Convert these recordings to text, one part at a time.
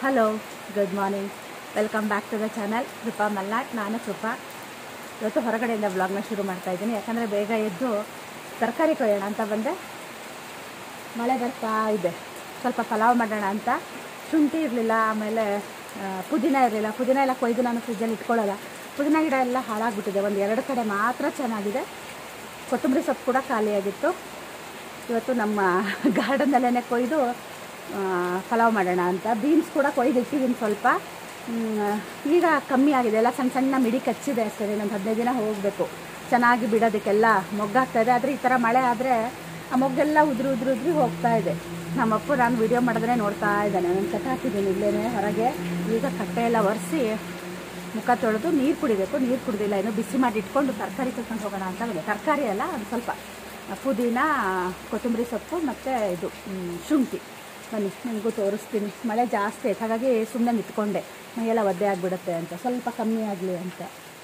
Hello good morning welcome back to the channel Krupa Malnad ನಾನು ಕೃಪಾ ಇವತ್ತು ಹೊರಗಡೆಯಿಂದ ವ್ಲಾಗ್ನ ಶುರು ಮಾಡ್ತಾ ಇದ್ದೀನಿ ಯಾಕಂದರೆ ಬೇಗ ಎದ್ದು ತರಕಾರಿ ಕೊಯ್ಯೋಣ ಅಂತ ಬಂದೆ ಮಳೆ ಬರ್ತಾ ಇದೆ ಸ್ವಲ್ಪ ಪಲಾವ್ ಮಾಡೋಣ ಅಂತ ಶುಂಠಿ ಇರಲಿಲ್ಲ ಆಮೇಲೆ ಆ, ಪುದೀನ ಇರಲಿಲ್ಲ ಪುದೀನ ಎಲ್ಲ ಕೊಯ್ದು ನಾನು ಫ್ರಿಜ್ಜಲ್ಲಿ ಇಟ್ಕೊಳ್ಳಲ್ಲ ಪುದೀನ ಗಿಡ ಎಲ್ಲ ಹಾಳಾಗ್ಬಿಟ್ಟಿದೆ ಒಂದು ಎರಡು ಕಡೆ ಮಾತ್ರ ಚೆನ್ನಾಗಿದೆ ಕೊತ್ತಂಬರಿ ಸೊಪ್ಪು ಕೂಡ ಖಾಲಿಯಾಗಿತ್ತು ಇವತ್ತು ನಮ್ಮ ಗಾರ್ಡನ್ನಲ್ಲೇ ಕೊಯ್ದು ಆ, ಪಲಾವ್ ಮಾಡೋಣ ಅಂತ ಬೀನ್ಸ್ ಕೂಡ ಕೊಯ್ದು ಇಟ್ಟಿದ್ದೀನಿ ಸ್ವಲ್ಪ ಮ್, ಈಗ ಕಮ್ಮಿ ಆಗಿದೆ ಎಲ್ಲ ಸಣ್ಣ ಸಣ್ಣ ಮಿಡಿ ಕಚ್ಚಿದೆ ಅಷ್ಟೇ ಇನ್ನೊಂದು ಹದಿನೈದು ದಿನ ಹೋಗಬೇಕು ಚೆನ್ನಾಗಿ ಬಿಡೋದಕ್ಕೆಲ್ಲ ಮೊಗ್ಗಾಗ್ತಾ ಇದೆ ಆದರೆ ಈ ಥರ ಮಳೆ ಆದರೆ ಆ ಮೊಗ್ಗೆಲ್ಲ ಉದುರು ಉದುರು ಉದುರಿ ಹೋಗ್ತಾ ಇದೆ ನಮ್ಮಪ್ಪ ನಾನು ವಿಡಿಯೋ ಮಾಡಿದ್ರೆ ನೋಡ್ತಾ ಇದ್ದಾನೆ ನಾನು ಕಟ್ಟ ಹಾಕಿದ್ದೀನಿ ಇಲ್ಲೇ ಹೊರಗೆ ಈಗ ಕಟ್ಟೆ ಎಲ್ಲ ಒರೆಸಿ ಮುಖ ತೊಳೆದು ನೀರು ಕುಡಿಬೇಕು ನೀರು ಕುಡಿದಿಲ್ಲ ಇನ್ನು ಬಿಸಿ ಮಾಡಿ ಇಟ್ಕೊಂಡು ತರಕಾರಿ ತಗೊಂಡು ಹೋಗೋಣ ಅಂತ ಬಂದೆ ತರಕಾರಿ ಅಲ್ಲ ಒಂದು ಸ್ವಲ್ಪ ಪುದೀನ ಕೊತ್ತಂಬರಿ ಸೊಪ್ಪು ಮತ್ತು ಇದು ಮ್, ಶುಂಠಿ ಬನ್ನಿ ನಿಮಗೂ ತೋರಿಸ್ತೀನಿ ಮಳೆ ಜಾಸ್ತಿ ಆಯ್ತು ಹಾಗಾಗಿ ಸುಮ್ಮನೆ ನಿಂತ್ಕೊಂಡೆ ಮೈಯೆಲ್ಲ ಒದ್ದೆ ಆಗಿಬಿಡುತ್ತೆ ಅಂತ ಸ್ವಲ್ಪ ಕಮ್ಮಿ ಆಗಲಿ ಅಂತ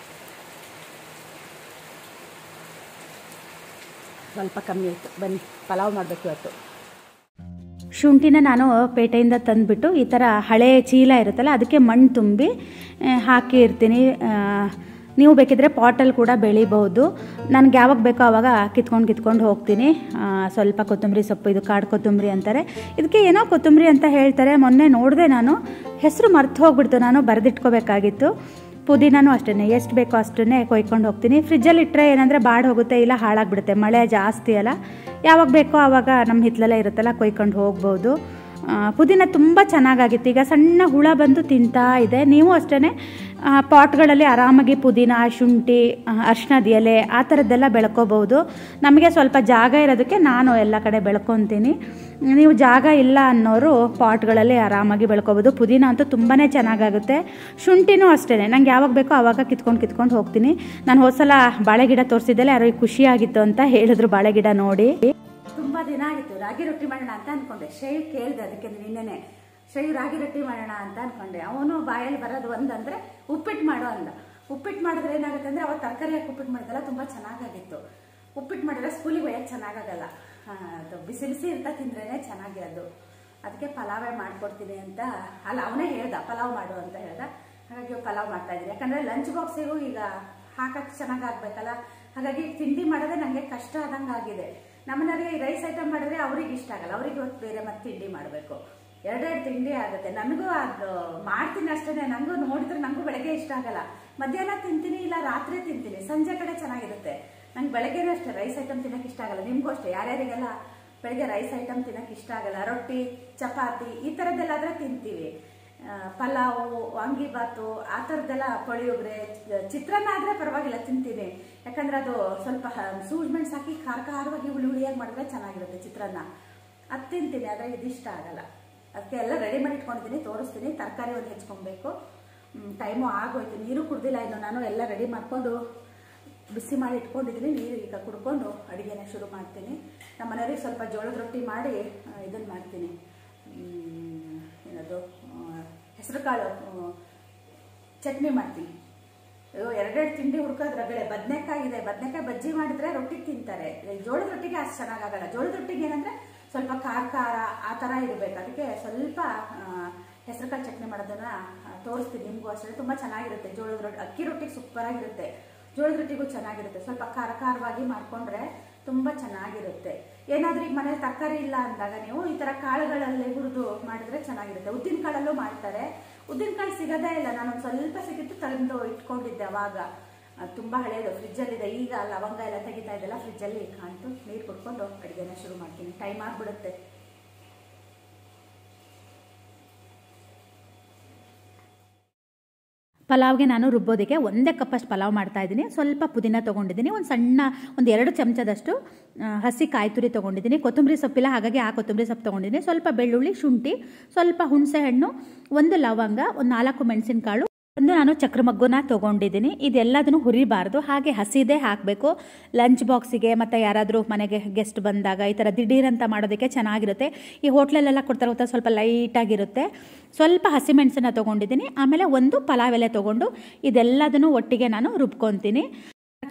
ಸ್ವಲ್ಪ ಕಮ್ಮಿ ಆಯಿತು ಬನ್ನಿ ಪಲಾವ್ ಮಾಡಬೇಕು ಇವತ್ತು ಶುಂಠಿನ ನಾನು ಪೇಟೆಯಿಂದ ತಂದುಬಿಟ್ಟು ಈ ಥರ ಹಳೆ ಚೀಲ ಇರುತ್ತಲ್ಲ ಅದಕ್ಕೆ ಮಣ್ಣು ತುಂಬಿ ಆ, ಹಾಕಿ ಇರ್ತೀನಿ ಆ, ನೀವು ಬೇಕಿದ್ರೆ ಪಾಟಲ್ಲಿ ಕೂಡ ಬೆಳಿಬಹುದು ನನಗೆ ಯಾವಾಗ ಬೇಕೋ ಆವಾಗ ಕಿತ್ಕೊಂಡು ಕಿತ್ಕೊಂಡು ಹೋಗ್ತೀನಿ ಆ, ಸ್ವಲ್ಪ ಕೊತ್ತಂಬರಿ ಸೊಪ್ಪು ಇದು ಕಾಡು ಕೊತ್ತಂಬರಿ ಅಂತಾರೆ ಇದಕ್ಕೆ ಏನೋ ಕೊತ್ತಂಬರಿ ಅಂತ ಹೇಳ್ತಾರೆ ಮೊನ್ನೆ ನೋಡಿದೆ ನಾನು ಹೆಸರು ಮರ್ತು ಹೋಗ್ಬಿಡ್ತು ನಾನು ಬರೆದಿಟ್ಕೋಬೇಕಾಗಿತ್ತು ಪುದೀನೂ ಅಷ್ಟೇ ಎಷ್ಟು ಬೇಕೋ ಅಷ್ಟನ್ನೇ ಕೊಯ್ಕೊಂಡು ಹೋಗ್ತೀನಿ ಫ್ರಿಜ್ಜಲ್ಲಿ ಇಟ್ಟರೆ ಏನಂದರೆ ಬಾಡ್ ಹೋಗುತ್ತೆ ಇಲ್ಲ ಹಾಳಾಗ್ಬಿಡುತ್ತೆ ಮಳೆ ಜಾಸ್ತಿ ಅಲ್ಲ ಯಾವಾಗ ಬೇಕೋ ಆವಾಗ ನಮ್ಮ ಹಿತ್ತಲಲ್ಲೇ ಇರುತ್ತಲ್ಲ ಕೊಯ್ಕೊಂಡು ಹೋಗ್ಬೋದು ಆ, ಪುದೀನ ತುಂಬ ಚೆನ್ನಾಗಾಗಿತ್ತು ಈಗ ಸಣ್ಣ ಹುಳ ಬಂದು ತಿಂತಾ ಇದೆ ನೀವು ಅಷ್ಟೇ ಪಾಟ್ಗಳಲ್ಲಿ ಆರಾಮಾಗಿ ಪುದೀನ ಶುಂಠಿ ಆ, ಅರ್ಶಿಣದ ಎಲೆ ಆ ಥರದ್ದೆಲ್ಲ ಬೆಳ್ಕೋಬೋದು ನಮಗೆ ಸ್ವಲ್ಪ ಜಾಗ ಇರೋದಕ್ಕೆ ನಾನು ಎಲ್ಲ ಕಡೆ ಬೆಳ್ಕೊತೀನಿ ನೀವು ಜಾಗ ಇಲ್ಲ ಅನ್ನೋರು ಪಾಟ್ಗಳಲ್ಲಿ ಆರಾಮಾಗಿ ಬೆಳ್ಕೊಬೋದು ಪುದೀನ ಅಂತೂ ತುಂಬಾ ಚೆನ್ನಾಗಾಗುತ್ತೆ ಶುಂಠಿನೂ ಅಷ್ಟೇ ನಂಗೆ ಯಾವಾಗ ಬೇಕೋ ಆವಾಗ ಕಿತ್ಕೊಂಡು ಕಿತ್ಕೊಂಡು ಹೋಗ್ತೀನಿ ನಾನು ಹೋದ್ಸಲ ಬಾಳೆ ಗಿಡ ತೋರಿಸಿದ್ದೆಲ್ಲ ಯಾರೋ ಖುಷಿಯಾಗಿತ್ತು ಅಂತ ಹೇಳಿದ್ರು ಬಾಳೆ ಗಿಡ ನೋಡಿ ತುಂಬಾ ದಿನ ಆಗಿತ್ತು ರಾಗಿ ರೊಟ್ಟಿ ಮಾಡೋಣ ಅಂತ ಅನ್ಕೊಂಡೆ ಶೈ ಕೇಳಿದೆ ಅದಕ್ಕೆ ನಿನ್ನೆನೆ ಶೈ ರಾಗಿ ರೊಟ್ಟಿ ಮಾಡೋಣ ಅಂತ ಅನ್ಕೊಂಡೆ ಅವನು ಬಾಯಲ್ಲಿ ಬರೋದು ಒಂದಂದ್ರೆ ಉಪ್ಪಿಟ್ಟು ಮಾಡು ಅಂದ ಉಪ್ಪಿಟ್ಟು ಮಾಡಿದ್ರೆ ಏನಾಗುತ್ತೆ ಅಂದ್ರೆ ಅವತ್ತು ತರಕಾರಿ ಹಾಕಿ ಉಪ್ಪಿಟ್ಟು ಮಾಡಿದಲ್ಲ ತುಂಬಾ ಚೆನ್ನಾಗಾಗಿತ್ತು ಉಪ್ಪಿಟ್ಟು ಮಾಡಿದ್ರೆ ಸ್ಕೂಲಿಗೆ ಒಯ್ಯಕ್ಕೆ ಚೆನ್ನಾಗಾಗಲ್ಲ ಆ, ಅದು ಬಿಸಿ ಬಿಸಿ ಅಂತ ತಿಂದ್ರೇನೆ ಚೆನ್ನಾಗಿರೋದು ಅದಕ್ಕೆ ಪಲಾವೇ ಮಾಡ್ಕೊಡ್ತೀನಿ ಅಂತ ಅಲ್ಲ ಅವನೇ ಹೇಳ್ದ ಪಲಾವ್ ಮಾಡು ಅಂತ ಹೇಳ್ದ ಹಾಗಾಗಿ ಪಲಾವ್ ಮಾಡ್ತಾ ಇದ್ದೀನಿ ಯಾಕಂದ್ರೆ ಲಂಚ್ ಬಾಕ್ಸಿಗೂ ಈಗ ಹಾಕಕ್ಕೆ ಚೆನ್ನಾಗಾಗ್ಬೇಕಲ್ಲ ಹಾಗಾಗಿ ತಿಂಡಿ ಮಾಡೋದೇ ನನಗೆ ಕಷ್ಟ ಆದಂಗೆ ಆಗಿದೆ ನಮ್ಮನೆಯವರಿಗೆ ರೈಸ್ ಐಟಮ್ ಮಾಡಿದ್ರೆ ಅವ್ರಿಗೆ ಇಷ್ಟ ಆಗಲ್ಲ ಅವ್ರಿಗೆ ಇವತ್ತು ಬೇರೆ ಮತ್ತೆ ತಿಂಡಿ ಮಾಡಬೇಕು ಎರಡೆರಡು ತಿಂಡಿ ಆಗುತ್ತೆ ನನಗೂ ಅದು ಮಾಡ್ತೀನಿ ಅಷ್ಟೇ ನನಗೂ ನೋಡಿದ್ರೆ ನನಗೂ ಬೆಳಗ್ಗೆ ಇಷ್ಟ ಆಗಲ್ಲ ಮಧ್ಯಾಹ್ನ ತಿಂತೀನಿ ಇಲ್ಲ ರಾತ್ರಿ ತಿಂತೀನಿ ಸಂಜೆ ಕಡೆ ಚೆನ್ನಾಗಿರುತ್ತೆ ನಂಗೆ ಬೆಳಗ್ಗೆನೂ ಅಷ್ಟೇ ರೈಸ್ ಐಟಮ್ ತಿನ್ನಕ್ಕೆ ಇಷ್ಟ ಆಗಲ್ಲ ನಿಮಗೂ ಅಷ್ಟೇ ಯಾರ್ಯಾರಿಗೆಲ್ಲ ಬೆಳಗ್ಗೆ ರೈಸ್ ಐಟಮ್ ತಿನ್ನಕ್ಕೆ ಇಷ್ಟ ಆಗಲ್ಲ ರೊಟ್ಟಿ ಚಪಾತಿ ಈ ಥರದ್ದೆಲ್ಲಾದ್ರೆ ತಿಂತೀವಿ ಆ, ಪಲಾವು ವಾಂಗಿಬಾತು ಆ ಥರದ್ದೆಲ್ಲ ಪುಳಿಯೋಗರೆ ಚಿತ್ರಾನ್ನ ಆದರೆ ಪರವಾಗಿಲ್ಲ ತಿಂತೀನಿ ಯಾಕಂದ್ರೆ ಅದು ಸ್ವಲ್ಪ ಸೂಜ್ ಮೆಣಸು ಹಾಕಿ ಖಾರ ಖಾರವಾಗಿ ಹುಳಿ ಹುಳಿಯಾಗಿ ಮಾಡಿದ್ರೆ ಚೆನ್ನಾಗಿರುತ್ತೆ ಚಿತ್ರಾನ್ನ ಅದು ತಿಂತೀನಿ ಆದರೆ ಇದಿಷ್ಟ ಆಗಲ್ಲ ಅದಕ್ಕೆ ಎಲ್ಲ ರೆಡಿ ಮಾಡಿ ಇಟ್ಕೊಂಡಿದ್ದೀನಿ ತೋರಿಸ್ತೀನಿ ತರಕಾರಿ ಒಂದು ಹೆಚ್ಕೊಬೇಕು ಟೈಮು ಆಗೋಯ್ತು ನೀರು ಕುಡ್ದಿಲ್ಲ ಇನ್ನು ನಾನು ಎಲ್ಲ ರೆಡಿ ಮಾಡಿಕೊಂಡು ಬಿಸಿ ಮಾಡಿ ಇಟ್ಕೊಂಡಿದ್ದೀನಿ ನೀರು ಈಗ ಕುಡ್ಕೊಂಡು ಅಡುಗೆನ ಶುರು ಮಾಡ್ತೀನಿ ನಮ್ಮ ಮನೆಯವ್ರಿಗೆ ಸ್ವಲ್ಪ ಜೋಳದ ರೊಟ್ಟಿ ಮಾಡಿ ಇದನ್ನು ಮಾಡ್ತೀನಿ ಹ್ಮ್, ಏನದು ಹೆಸರು ಕಾಳು ಚಟ್ನಿ ಮಾಡ್ತೀನಿ ಅಯ್ಯೋ ಎರಡೆರಡು ತಿಂಡಿ ಹುಡ್ಕೋದ್ ರಗಳೆ ಬದನೆಕಾಯಿ ಇದೆ ಬದನೆಕಾಯಿ ಬಜ್ಜಿ ಮಾಡಿದ್ರೆ ರೊಟ್ಟಿ ತಿಂತಾರೆ ಈ ಜೋಳದ ರೊಟ್ಟಿಗೆ ಅಷ್ಟು ಚೆನ್ನಾಗಾಗಲ್ಲ ಜೋಳದ ರೊಟ್ಟಿಗೆ ಏನಂದ್ರೆ ಸ್ವಲ್ಪ ಖಾರ ಖಾರ ಆ ಥರ ಇರಬೇಕು ಅದಕ್ಕೆ ಸ್ವಲ್ಪ ಹೆಸರುಕಾಳು ಚಟ್ನಿ ಮಾಡೋದನ್ನ ಆ, ತೋರಿಸ್ತೀನಿ ನಿಮಗೂ ಅಷ್ಟೇ ತುಂಬ ಚೆನ್ನಾಗಿರುತ್ತೆ ಜೋಳದ ರೊಟ್ಟಿ ಅಕ್ಕಿ ರೊಟ್ಟಿಗೆ ಸೂಪರ್ ಆಗಿರುತ್ತೆ ಜೋಳದ ರೊಟ್ಟಿಗೂ ಚೆನ್ನಾಗಿರುತ್ತೆ ಸ್ವಲ್ಪ ಖಾರ ಖಾರವಾಗಿ ಮಾಡ್ಕೊಂಡ್ರೆ ತುಂಬ ಚೆನ್ನಾಗಿರುತ್ತೆ ಏನಾದ್ರೂ ಈಗ ಮನೇಲಿ ತರಕಾರಿ ಇಲ್ಲ ಅಂದಾಗ ನೀವು ಈ ಥರ ಕಾಳುಗಳಲ್ಲಿ ಹುರಿದು ಮಾಡಿದ್ರೆ ಚೆನ್ನಾಗಿರುತ್ತೆ ಉದ್ದಿನ ಕಾಳಲ್ಲೂ ಮಾಡ್ತಾರೆ ಉದ್ದಿನ ಕಾಳು ಸಿಗೋದೇ ಇಲ್ಲ ನಾನು ಒಂದು ಸ್ವಲ್ಪ ಸಿಕ್ಕಿತ್ತು ತಂದು ಇಟ್ಕೊಂಡಿದ್ದೆ ಅವಾಗ ಅದು ತುಂಬ ಹಳೆಯದು ಫ್ರಿಜ್ಜಲ್ಲಿದೆ ಈಗ ಲವಂಗ ಎಲ್ಲ ತೆಗಿತಾ ಇದೆಲ್ಲ ಫ್ರಿಜ್ಜಲ್ಲಿ ಕಾಣ್ತು ನೀರು ಕುಡ್ಕೊಂಡು ಅಡುಗೆನ ಶುರು ಮಾಡ್ತೀನಿ ಟೈಮ್ ಆಗಿಬಿಡುತ್ತೆ ಪಲಾವ್ಗೆ ನಾನು ರುಬ್ಬೋದಕ್ಕೆ ಒಂದೇ ಕಪ್ಪಷ್ಟು ಪಲಾವ್ ಮಾಡ್ತಾ ಇದ್ದೀನಿ ಸ್ವಲ್ಪ ಪುದೀನ ತೊಗೊಂಡಿದ್ದೀನಿ ಒಂದು ಸಣ್ಣ ಒಂದು ಎರಡು ಚಮಚದಷ್ಟು ಆ, ಹಸಿ ಕಾಯಿ ತುರಿ ತೊಗೊಂಡಿದ್ದೀನಿ ಕೊತ್ತಂಬರಿ ಸೊಪ್ಪಿಲ್ಲ ಹಾಗಾಗಿ ಆ ಕೊತ್ತಂಬರಿ ಸೊಪ್ಪು ತೊಗೊಂಡಿದ್ದೀನಿ ಸ್ವಲ್ಪ ಬೆಳ್ಳುಳ್ಳಿ ಶುಂಠಿ ಸ್ವಲ್ಪ ಹುಣಸೆ ಹಣ್ಣು ಒಂದು ಲವಂಗ ಒಂದು ನಾಲ್ಕು ಮೆಣಸಿನಕಾಳು ಒಂದು ನಾನು ಚಕ್ರಮಗ್ಗುನ ತೊಗೊಂಡಿದ್ದೀನಿ ಇದೆಲ್ಲದನ್ನು ಹುರಿಬಾರ್ದು ಹಾಗೆ ಹಸಿದೇ ಹಾಕಬೇಕು ಲಂಚ್ ಬಾಕ್ಸಿಗೆ ಮತ್ತು ಯಾರಾದರೂ ಮನೆಗೆ ಗೆಸ್ಟ್ ಬಂದಾಗ ಈ ಥರ ದಿಢೀರಂತ ಮಾಡೋದಕ್ಕೆ ಚೆನ್ನಾಗಿರುತ್ತೆ ಈ ಹೋಟ್ಲಲ್ಲೆಲ್ಲ ಕೊಡ್ತಾರೆ ಗೊತ್ತಾ ಸ್ವಲ್ಪ ಲೈಟಾಗಿರುತ್ತೆ ಸ್ವಲ್ಪ ಹಸಿಮೆಣಸನ್ನ ತೊಗೊಂಡಿದ್ದೀನಿ ಆಮೇಲೆ ಒಂದು ಪಲಾವ್ ಎಲೆ ತೊಗೊಂಡು ಇದೆಲ್ಲದನ್ನು ಒಟ್ಟಿಗೆ ನಾನು ರುಬ್ಕೊತೀನಿ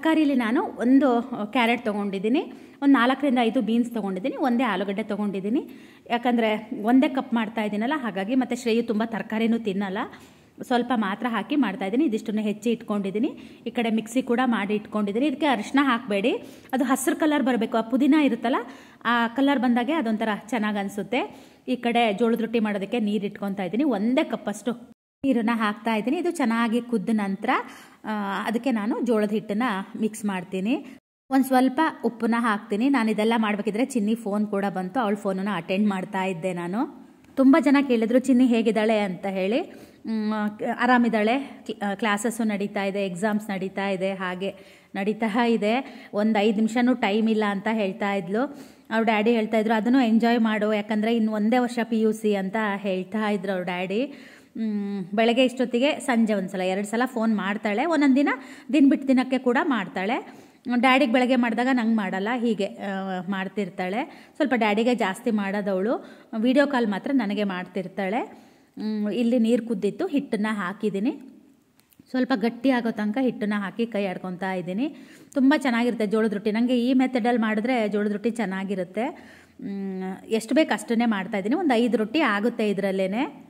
ತರಕಾರಿಲಿ ನಾನು ಒಂದು ಕ್ಯಾರೆಟ್ ತೊಗೊಂಡಿದ್ದೀನಿ ಒಂದು ನಾಲ್ಕರಿಂದ ಐದು ಬೀನ್ಸ್ ತೊಗೊಂಡಿದ್ದೀನಿ ಒಂದೇ ಆಲೂಗಡ್ಡೆ ತೊಗೊಂಡಿದ್ದೀನಿ ಯಾಕಂದರೆ ಒಂದೇ ಕಪ್ ಮಾಡ್ತಾ ಇದ್ದೀನಲ್ಲ ಹಾಗಾಗಿ ಮತ್ತು ಶ್ರೇಯು ತುಂಬ ತರಕಾರಿನೂ ತಿನ್ನಲ್ಲ ಸ್ವಲ್ಪ ಮಾತ್ರ ಹಾಕಿ ಮಾಡ್ತಾ ಇದ್ದೀನಿ ಇದಿಷ್ಟನ್ನು ಹೆಚ್ಚಿ ಇಟ್ಕೊಂಡಿದ್ದೀನಿ ಈ ಕಡೆ ಮಿಕ್ಸಿ ಕೂಡ ಮಾಡಿ ಇಟ್ಕೊಂಡಿದ್ದೀನಿ ಇದಕ್ಕೆ ಅರಿಶಿನ ಹಾಕಬೇಡಿ ಅದು ಹಸಿರು ಕಲರ್ ಬರಬೇಕು ಆ ಪುದೀನ ಇರುತ್ತಲ್ಲ ಆ ಕಲರ್ ಬಂದಾಗೆ ಅದೊಂಥರ ಚೆನ್ನಾಗಿ ಅನಿಸುತ್ತೆ ಈ ಕಡೆ ಜೋಳದ ರೊಟ್ಟಿ ಮಾಡೋದಕ್ಕೆ ನೀರು ಇಟ್ಕೊತಾ ಇದ್ದೀನಿ ಒಂದೇ ಕಪ್ಪಷ್ಟು ನೀರನ್ನು ಹಾಕ್ತಾ ಇದ್ದೀನಿ ಇದು ಚೆನ್ನಾಗಿ ಕುದ್ದ ನಂತರ ಅದಕ್ಕೆ ನಾನು ಜೋಳದ ಹಿಟ್ಟನ್ನು ಮಿಕ್ಸ್ ಮಾಡ್ತೀನಿ ಒಂದು ಸ್ವಲ್ಪ ಉಪ್ಪನ್ನ ಹಾಕ್ತೀನಿ ನಾನು ಇದೆಲ್ಲ ಮಾಡಬೇಕಿದ್ರೆ ಚಿನ್ನಿ ಫೋನ್ ಕೂಡ ಬಂತು ಅವಳ ಫೋನನ್ನು ಅಟೆಂಡ್ ಮಾಡ್ತಾ ಇದ್ದೆ ನಾನು ತುಂಬ ಜನ ಕೇಳಿದ್ರು ಚಿನ್ನಿ ಹೇಗಿದ್ದಾಳೆ ಅಂತ ಹೇಳಿ ಆರಾಮಿದ್ದಾಳೆ ಕ್ಲಾಸಸ್ಸು ನಡೀತಾ ಇದೆ ಎಕ್ಸಾಮ್ಸ್ ನಡೀತಾ ಇದೆ ಹಾಗೆ ನಡೀತಾ ಇದೆ ಒಂದು ಐದು ನಿಮಿಷನೂ ಟೈಮ್ ಇಲ್ಲ ಅಂತ ಹೇಳ್ತಾ ಇದ್ಲು ಅವ್ರ ಡ್ಯಾಡಿ ಹೇಳ್ತಾ ಇದ್ರು ಅದನ್ನು ಎಂಜಾಯ್ ಮಾಡು ಯಾಕಂದರೆ ಇನ್ನು ಒಂದೇ ವರ್ಷ ಪಿ ಯು ಸಿ ಅಂತ ಹೇಳ್ತಾ ಇದ್ರು ಅವ್ರ ಡ್ಯಾಡಿ ಬೆಳಗ್ಗೆ ಇಷ್ಟೊತ್ತಿಗೆ ಸಂಜೆ ಒಂದು ಸಲ ಎರಡು ಸಲ ಫೋನ್ ಮಾಡ್ತಾಳೆ ಒಂದೊಂದು ದಿನ ದಿನ ಬಿಟ್ಟು ದಿನಕ್ಕೆ ಕೂಡ ಮಾಡ್ತಾಳೆ ಡ್ಯಾಡಿಗೆ ಬೆಳಗ್ಗೆ ಮಾಡಿದಾಗ ನಂಗೆ ಮಾಡಲ್ಲ ಹೀಗೆ ಮಾಡ್ತಿರ್ತಾಳೆ ಸ್ವಲ್ಪ ಡ್ಯಾಡಿಗೆ ಜಾಸ್ತಿ ಮಾಡೋದವಳು ವಿಡಿಯೋ ಕಾಲ್ ಮಾತ್ರ ನನಗೆ ಮಾಡ್ತಿರ್ತಾಳೆ ಇಲ್ಲಿ ನೀರು ಕುದ್ದಿತ್ತು ಹಿಟ್ಟನ್ನು ಹಾಕಿದ್ದೀನಿ ಸ್ವಲ್ಪ ಗಟ್ಟಿ ಆಗೋ ತನಕ ಹಿಟ್ಟನ್ನು ಹಾಕಿ ಕೈ ಆಡ್ಕೊತಾ ಇದ್ದೀನಿ ತುಂಬ ಚೆನ್ನಾಗಿರುತ್ತೆ ಜೋಳದ ರೊಟ್ಟಿ ನನಗೆ ಈ ಮೆಥಡಲ್ಲಿ ಮಾಡಿದ್ರೆ ಜೋಳದ ರೊಟ್ಟಿ ಚೆನ್ನಾಗಿರುತ್ತೆ ಎಷ್ಟು ಬೇಕು ಅಷ್ಟನ್ನೇ ಮಾಡ್ತಾಯಿದ್ದೀನಿ ಒಂದು ಐದು ರೊಟ್ಟಿ ಆಗುತ್ತೆ ಇದರಲ್ಲೇ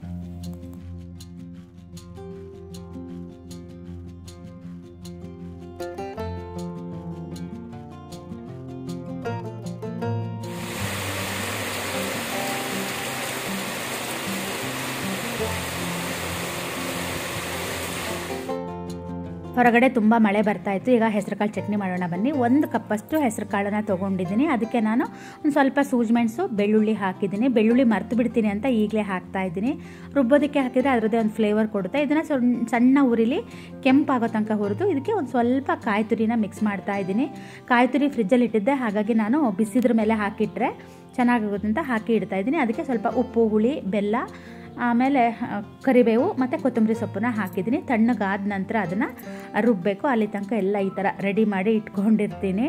ಹೊರಗಡೆ ತುಂಬ ಮಳೆ ಬರ್ತಾ ಇತ್ತು ಈಗ ಹೆಸರುಕಾಳು ಚಟ್ನಿ ಮಾಡೋಣ ಬನ್ನಿ ಒಂದು ಕಪ್ಪಷ್ಟು ಹೆಸರು ಕಾಳನ್ನು ತೊಗೊಂಡಿದ್ದೀನಿ ಅದಕ್ಕೆ ನಾನು ಒಂದು ಸ್ವಲ್ಪ ಸೂಜ್ಮೆಣಸು ಬೆಳ್ಳುಳ್ಳಿ ಹಾಕಿದ್ದೀನಿ ಬೆಳ್ಳುಳ್ಳಿ ಮರ್ತು ಬಿಡ್ತೀನಿ ಅಂತ ಈಗಲೇ ಹಾಕ್ತಾ ಇದ್ದೀನಿ ರುಬ್ಬೋದಕ್ಕೆ ಹಾಕಿದರೆ ಅದರದ್ದೇ ಒಂದು ಫ್ಲೇವರ್ ಕೊಡುತ್ತೆ ಇದನ್ನು ಸಣ್ಣ ಉರಿಲಿ ಕೆಂಪಾಗೋ ತನಕ ಹುರಿದು ಇದಕ್ಕೆ ಒಂದು ಸ್ವಲ್ಪ ಕಾಯಿ ತುರಿನ ಮಿಕ್ಸ್ ಮಾಡ್ತಾ ಇದ್ದೀನಿ ಕಾಯಿ ತುರಿ ಫ್ರಿಜ್ಜಲ್ಲಿ ಇಟ್ಟಿದ್ದೆ ಹಾಗಾಗಿ ನಾನು ಬಿಸಿದ್ರ ಮೇಲೆ ಹಾಕಿಟ್ರೆ ಚೆನ್ನಾಗಾಗುತ್ತೆ ಅಂತ ಹಾಕಿ ಇಡ್ತಾ ಇದ್ದೀನಿ ಅದಕ್ಕೆ ಸ್ವಲ್ಪ ಉಪ್ಪು ಹುಳಿ ಬೆಲ್ಲ ಆಮೇಲೆ ಕರಿಬೇವು ಮತ್ತು ಕೊತ್ತಂಬರಿ ಸೊಪ್ಪನ್ನ ಹಾಕಿದ್ದೀನಿ ತಣ್ಣಗಾದ ನಂತರ ಅದನ್ನು ರುಬ್ಬಬೇಕು ಅಲ್ಲಿ ತನಕ ಎಲ್ಲ ಈ ಥರ ರೆಡಿ ಮಾಡಿ ಇಟ್ಕೊಂಡಿರ್ತೀನಿ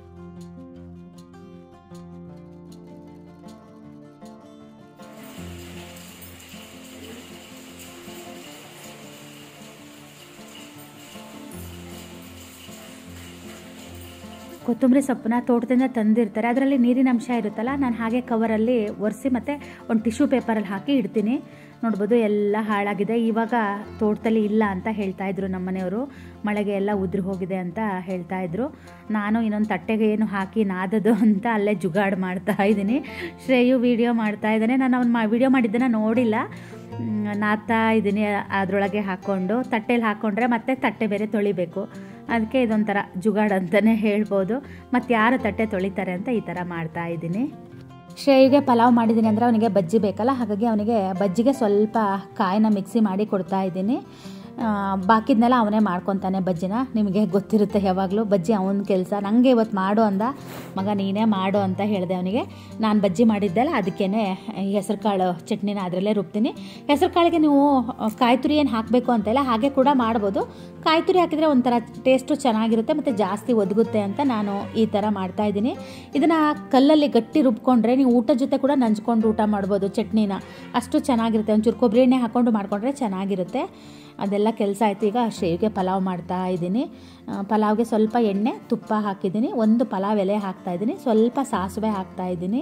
ಕೊತ್ತಂಬರಿ ಸೊಪ್ಪನ್ನ ತೋಟದಿಂದ ತಂದಿರ್ತಾರೆ ಅದರಲ್ಲಿ ನೀರಿನ ಅಂಶ ಇರುತ್ತಲ್ಲ ನಾನು ಹಾಗೆ ಕವರಲ್ಲಿ ಒರೆಸಿ ಮತ್ತು ಒಂದು ಟಿಶ್ಯೂ ಪೇಪರಲ್ಲಿ ಹಾಕಿ ಇಡ್ತೀನಿ ನೋಡ್ಬೋದು ಎಲ್ಲ ಹಾಳಾಗಿದೆ ಇವಾಗ ತೋಟದಲ್ಲಿ ಇಲ್ಲ ಅಂತ ಹೇಳ್ತಾ ಇದ್ರು ನಮ್ಮ ಮನೆಯವರು ಮಳೆಗೆ ಎಲ್ಲ ಉದುರಿ ಹೋಗಿದೆ ಅಂತ ಹೇಳ್ತಾ ಇದ್ರು ನಾನು ಇನ್ನೊಂದು ತಟ್ಟೆಗೆ ಏನು ಹಾಕಿ ನಾದದು ಅಂತ ಅಲ್ಲೇ ಜುಗಾಡ್ ಮಾಡ್ತಾ ಇದ್ದೀನಿ ಶ್ರೇಯು ವಿಡಿಯೋ ಮಾಡ್ತಾ ಇದ್ದಾನೆ ನಾನು ಅವ್ನು ಮಾ ವಿಡಿಯೋ ಮಾಡಿದ್ದನ್ನು ನೋಡಿಲ್ಲ ನಾದ್ತಾ ಇದ್ದೀನಿ ಅದರೊಳಗೆ ಹಾಕ್ಕೊಂಡು ತಟ್ಟೆಲಿ ಹಾಕ್ಕೊಂಡ್ರೆ ಮತ್ತೆ ತಟ್ಟೆ ಬೇರೆ ತೊಳಿಬೇಕು ಅದಕ್ಕೆ ಇದೊಂಥರ ಜುಗಾಡ್ ಅಂತಲೇ ಹೇಳ್ಬೋದು ಮತ್ತು ಯಾರು ತಟ್ಟೆ ತೊಳಿತಾರೆ ಅಂತ ಈ ಥರ ಮಾಡ್ತಾ ಇದ್ದೀನಿ ಶ್ರೇಯಿಗೆ ಪಲಾವ್ ಮಾಡಿದ್ದೀನಿ ಅಂದರೆ ಅವನಿಗೆ ಬಜ್ಜಿ ಬೇಕಲ್ಲ ಹಾಗಾಗಿ ಅವನಿಗೆ ಬಜ್ಜಿಗೆ ಸ್ವಲ್ಪ ಕಾಯಿನ ಮಿಕ್ಸಿ ಮಾಡಿ ಕೊಡ್ತಾ ಇದ್ದೀನಿ ಬಾಕಿದ್ನೆಲ್ಲ ಅವನೇ ಮಾಡ್ಕೊತಾನೆ ಬಜ್ಜಿನ ನಿಮಗೆ ಗೊತ್ತಿರುತ್ತೆ ಯಾವಾಗಲೂ ಬಜ್ಜಿ ಅವನ ಕೆಲಸ ನನಗೆ ಇವತ್ತು ಮಾಡು ಅಂದ ಮಗ ನೀನೇ ಮಾಡು ಅಂತ ಹೇಳಿದೆ ಅವನಿಗೆ ನಾನು ಬಜ್ಜಿ ಮಾಡಿದ್ದೆಲ್ಲ ಅದಕ್ಕೇ ಹೆಸರು ಕಾಳು ಚಟ್ನಿನ ಅದರಲ್ಲೇ ರುಬ್ತೀನಿ ಹೆಸರು ಕಾಳಿಗೆ ನೀವು ಕಾಯಿ ತುರಿ ಏನು ಹಾಕಬೇಕು ಅಂತೆಲ್ಲ ಹಾಗೆ ಕೂಡ ಮಾಡ್ಬೋದು ಕಾಯಿ ತುರಿ ಹಾಕಿದರೆ ಒಂಥರ ಟೇಸ್ಟು ಚೆನ್ನಾಗಿರುತ್ತೆ ಮತ್ತು ಜಾಸ್ತಿ ಒದಗುತ್ತೆ ಅಂತ ನಾನು ಈ ಥರ ಮಾಡ್ತಾ ಇದ್ದೀನಿ ಇದನ್ನು ಕಲ್ಲಲ್ಲಿ ಗಟ್ಟಿ ರುಬ್ಕೊಂಡ್ರೆ ನೀವು ಊಟದ ಜೊತೆ ಕೂಡ ನಂಚ್ಕೊಂಡು ಊಟ ಮಾಡ್ಬೋದು ಚಟ್ನಿನ ಅಷ್ಟು ಚೆನ್ನಾಗಿರುತ್ತೆ ಒಂಚೂರು ಕೊಬ್ಬರಿ ಎಣ್ಣೆ ಹಾಕ್ಕೊಂಡು ಮಾಡ್ಕೊಂಡ್ರೆ ಚೆನ್ನಾಗಿರುತ್ತೆ ಅದೆಲ್ಲ ಕೆಲಸ ಆಯಿತು ಈಗ ಶೇವಿಗೆ ಪಲಾವ್ ಮಾಡ್ತಾ ಇದ್ದೀನಿ ಪಲಾವ್ಗೆ ಸ್ವಲ್ಪ ಎಣ್ಣೆ ತುಪ್ಪ ಹಾಕಿದ್ದೀನಿ ಒಂದು ಪಲಾವ್ ಎಲೆ ಹಾಕ್ತಾಯಿದ್ದೀನಿ ಸ್ವಲ್ಪ ಸಾಸಿವೆ ಹಾಕ್ತಾಯಿದ್ದೀನಿ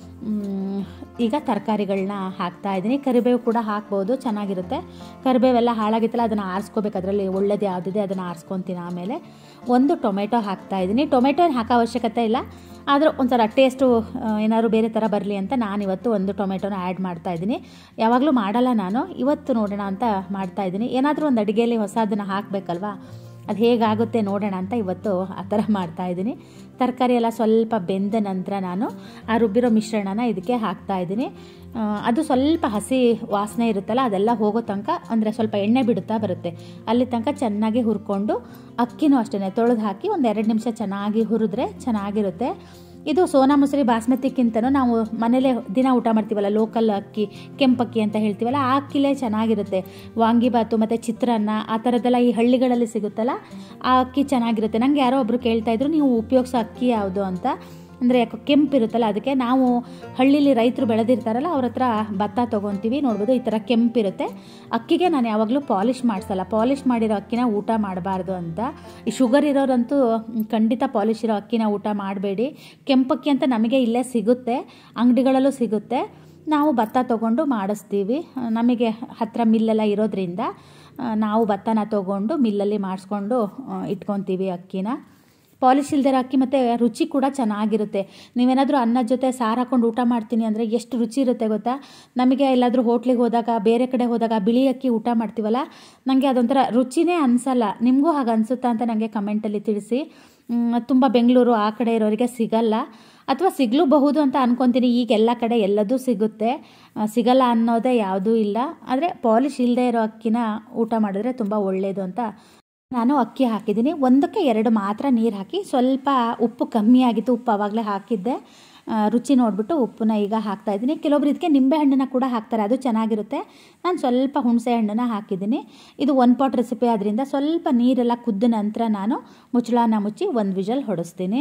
ಈಗ ತರಕಾರಿಗಳನ್ನ ಹಾಕ್ತಾ ಇದ್ದೀನಿ ಕರಿಬೇವು ಕೂಡ ಹಾಕ್ಬೋದು ಚೆನ್ನಾಗಿರುತ್ತೆ ಕರಿಬೇವೆಲ್ಲ ಹಾಳಾಗಿತ್ತಲ್ಲ ಅದನ್ನು ಆರಿಸ್ಕೋಬೇಕು ಅದರಲ್ಲಿ ಒಳ್ಳೇದು ಯಾವುದಿದೆ ಅದನ್ನು ಆರಿಸ್ಕೊತೀನಿ ಆಮೇಲೆ ಒಂದು ಟೊಮೆಟೊ ಹಾಕ್ತಾ ಇದ್ದೀನಿ ಟೊಮೆಟೊ ಏನು ಹಾಕೋ ಅವಶ್ಯಕತೆ ಇಲ್ಲ ಆದರೂ ಒಂಥರ ಟೇಸ್ಟು ಏನಾದ್ರು ಬೇರೆ ಥರ ಬರಲಿ ಅಂತ ನಾನು ಇವತ್ತು ಒಂದು ಟೊಮೆಟೊನ ಆ್ಯಡ್ ಮಾಡ್ತಾ ಇದ್ದೀನಿ ಯಾವಾಗಲೂ ಮಾಡಲ್ಲ ನಾನು ಇವತ್ತು ನೋಡೋಣ ಅಂತ ಮಾಡ್ತಾ ಇದ್ದೀನಿ ಏನಾದರೂ ಒಂದು ಅಡುಗೆಯಲ್ಲಿ ಹೊಸದನ್ನು ಹಾಕಬೇಕಲ್ವಾ ಅದು ಹೇಗಾಗುತ್ತೆ ನೋಡೋಣ ಅಂತ ಇವತ್ತು ಆ ಥರ ಮಾಡ್ತಾ ಇದ್ದೀನಿ ತರಕಾರಿ ಎಲ್ಲ ಸ್ವಲ್ಪ ಬೆಂದ ನಂತರ ನಾನು ಆ ರುಬ್ಬಿರೋ ಮಿಶ್ರಣನ ಇದಕ್ಕೆ ಹಾಕ್ತಾ ಇದ್ದೀನಿ ಅದು ಸ್ವಲ್ಪ ಹಸಿ ವಾಸನೆ ಇರುತ್ತಲ್ಲ ಅದೆಲ್ಲ ಹೋಗೋ ತನಕ ಅಂದರೆ ಸ್ವಲ್ಪ ಎಣ್ಣೆ ಬಿಡುತ್ತಾ ಬರುತ್ತೆ ಅಲ್ಲಿ ತನಕ ಚೆನ್ನಾಗಿ ಹುರ್ಕೊಂಡು ಅಕ್ಕಿನೂ ಅಷ್ಟೇ ತೊಳೆದು ಹಾಕಿ ಒಂದು ಎರಡು ನಿಮಿಷ ಚೆನ್ನಾಗಿ ಹುರಿದ್ರೆ ಚೆನ್ನಾಗಿರುತ್ತೆ ಇದು ಸೋನಾ ಮಸೂರಿ ಬಾಸ್ಮತಿಕ್ಕಿಂತನೂ ನಾವು ಮನೇಲೇ ದಿನ ಊಟ ಮಾಡ್ತೀವಲ್ಲ ಲೋಕಲ್ ಅಕ್ಕಿ ಕೆಂಪಕ್ಕಿ ಅಂತ ಹೇಳ್ತೀವಲ್ಲ ಆ ಅಕ್ಕಿಲೇ ಚೆನ್ನಾಗಿರುತ್ತೆ ವಾಂಗಿಬಾತು ಮತ್ತು ಚಿತ್ರಾನ್ನ ಆ ಥರದ್ದೆಲ್ಲ ಈ ಹಳ್ಳಿಗಳಲ್ಲಿ ಸಿಗುತ್ತಲ್ಲ ಆ ಅಕ್ಕಿ ಚೆನ್ನಾಗಿರುತ್ತೆ ನನಗೆ ಯಾರೋ ಒಬ್ಬರು ಕೇಳ್ತಾ ಇದ್ರು ನೀವು ಉಪಯೋಗಿಸೋ ಅಕ್ಕಿ ಯಾವುದು ಅಂತ ಅಂದರೆ ಯಾಕೋ ಕೆಂಪು ಇರುತ್ತಲ್ಲ ಅದಕ್ಕೆ ನಾವು ಹಳ್ಳಿಲಿ ರೈತರು ಬೆಳೆದಿರ್ತಾರಲ್ಲ ಅವ್ರ ಹತ್ರ ಭತ್ತ ತೊಗೊತೀವಿ ನೋಡ್ಬೋದು ಈ ಥರ ಕೆಂಪಿರುತ್ತೆ ಅಕ್ಕಿಗೆ ನಾನು ಯಾವಾಗಲೂ ಪಾಲಿಷ್ ಮಾಡಿಸಲ್ಲ ಪಾಲಿಷ್ ಮಾಡಿರೋ ಅಕ್ಕಿನ ಊಟ ಮಾಡಬಾರ್ದು ಅಂತ ಈ ಶುಗರ್ ಇರೋರಂತೂ ಖಂಡಿತ ಪಾಲಿಷ್ ಇರೋ ಅಕ್ಕಿನ ಊಟ ಮಾಡಬೇಡಿ ಕೆಂಪಕ್ಕಿ ಅಂತ ನಮಗೆ ಇಲ್ಲೇ ಸಿಗುತ್ತೆ ಅಂಗಡಿಗಳಲ್ಲೂ ಸಿಗುತ್ತೆ ನಾವು ಭತ್ತ ತೊಗೊಂಡು ಮಾಡಿಸ್ತೀವಿ ನಮಗೆ ಹತ್ತಿರ ಮಿಲ್ಲೆಲ್ಲ ಇರೋದ್ರಿಂದ ನಾವು ಭತ್ತನ ತೊಗೊಂಡು ಮಿಲ್ಲಲ್ಲಿ ಮಾಡಿಸ್ಕೊಂಡು ಇಟ್ಕೊತೀವಿ ಅಕ್ಕಿನ ಪಾಲಿಶ್ ಇಲ್ದಿರೋ ಅಕ್ಕಿ ಮತ್ತು ರುಚಿ ಕೂಡ ಚೆನ್ನಾಗಿರುತ್ತೆ ನೀವೇನಾದರೂ ಅನ್ನದ ಜೊತೆ ಸಾರು ಹಾಕೊಂಡು ಊಟ ಮಾಡ್ತೀನಿ ಅಂದರೆ ಎಷ್ಟು ರುಚಿ ಇರುತ್ತೆ ಗೊತ್ತಾ ನಮಗೆ ಎಲ್ಲಾದರೂ ಹೋಟ್ಲಿಗೆ ಹೋದಾಗ ಬೇರೆ ಕಡೆ ಹೋದಾಗ ಬಿಳಿ ಅಕ್ಕಿ ಊಟ ಮಾಡ್ತೀವಲ್ಲ ನನಗೆ ಅದೊಂಥರ ರುಚಿನೇ ಅನಿಸಲ್ಲ ನಿಮಗೂ ಹಾಗೆ ಅನಿಸುತ್ತಾ ಅಂತ ನನಗೆ ಕಮೆಂಟಲ್ಲಿ ತಿಳಿಸಿ ತುಂಬ ಬೆಂಗಳೂರು ಆ ಕಡೆ ಇರೋರಿಗೆ ಸಿಗಲ್ಲ ಅಥವಾ ಸಿಗಲೂಬಹುದು ಅಂತ ಅನ್ಕೊತೀನಿ ಈಗ ಎಲ್ಲ ಕಡೆ ಎಲ್ಲದೂ ಸಿಗುತ್ತೆ ಸಿಗಲ್ಲ ಅನ್ನೋದೇ ಯಾವುದೂ ಇಲ್ಲ ಆದರೆ ಪಾಲಿಶ್ ಇಲ್ಲದೆ ಇರೋ ಅಕ್ಕಿನ ಊಟ ಮಾಡಿದ್ರೆ ತುಂಬ ಒಳ್ಳೆಯದು ಅಂತ ನಾನು ಅಕ್ಕಿ ಹಾಕಿದ್ದೀನಿ ಒಂದಕ್ಕೆ ಎರಡು ಮಾತ್ರ ನೀರು ಹಾಕಿ ಸ್ವಲ್ಪ ಉಪ್ಪು ಕಮ್ಮಿ ಆಗಿತ್ತು ಉಪ್ಪು ಆವಾಗಲೇ ಹಾಕಿದ್ದೆ ರುಚಿ ನೋಡಿಬಿಟ್ಟು ಉಪ್ಪನ್ನ ಈಗ ಹಾಕ್ತಾ ಇದ್ದೀನಿ ಕೆಲವೊಬ್ರು ಇದಕ್ಕೆ ನಿಂಬೆ ಹಣ್ಣನ್ನು ಕೂಡ ಹಾಕ್ತಾರೆ ಅದು ಚೆನ್ನಾಗಿರುತ್ತೆ ನಾನು ಸ್ವಲ್ಪ ಹುಣಸೆ ಹಣ್ಣನ್ನು ಹಾಕಿದ್ದೀನಿ ಇದು ಒನ್ ಪಾಟ್ ರೆಸಿಪಿ ಆದ್ದರಿಂದ ಸ್ವಲ್ಪ ನೀರೆಲ್ಲ ಕುದ್ದ ನಂತರ ನಾನು ಮುಚ್ಚಳನ ಮುಚ್ಚಿ ಒಂದು ವಿಜಲ್ ಹೊಡಿಸ್ತೀನಿ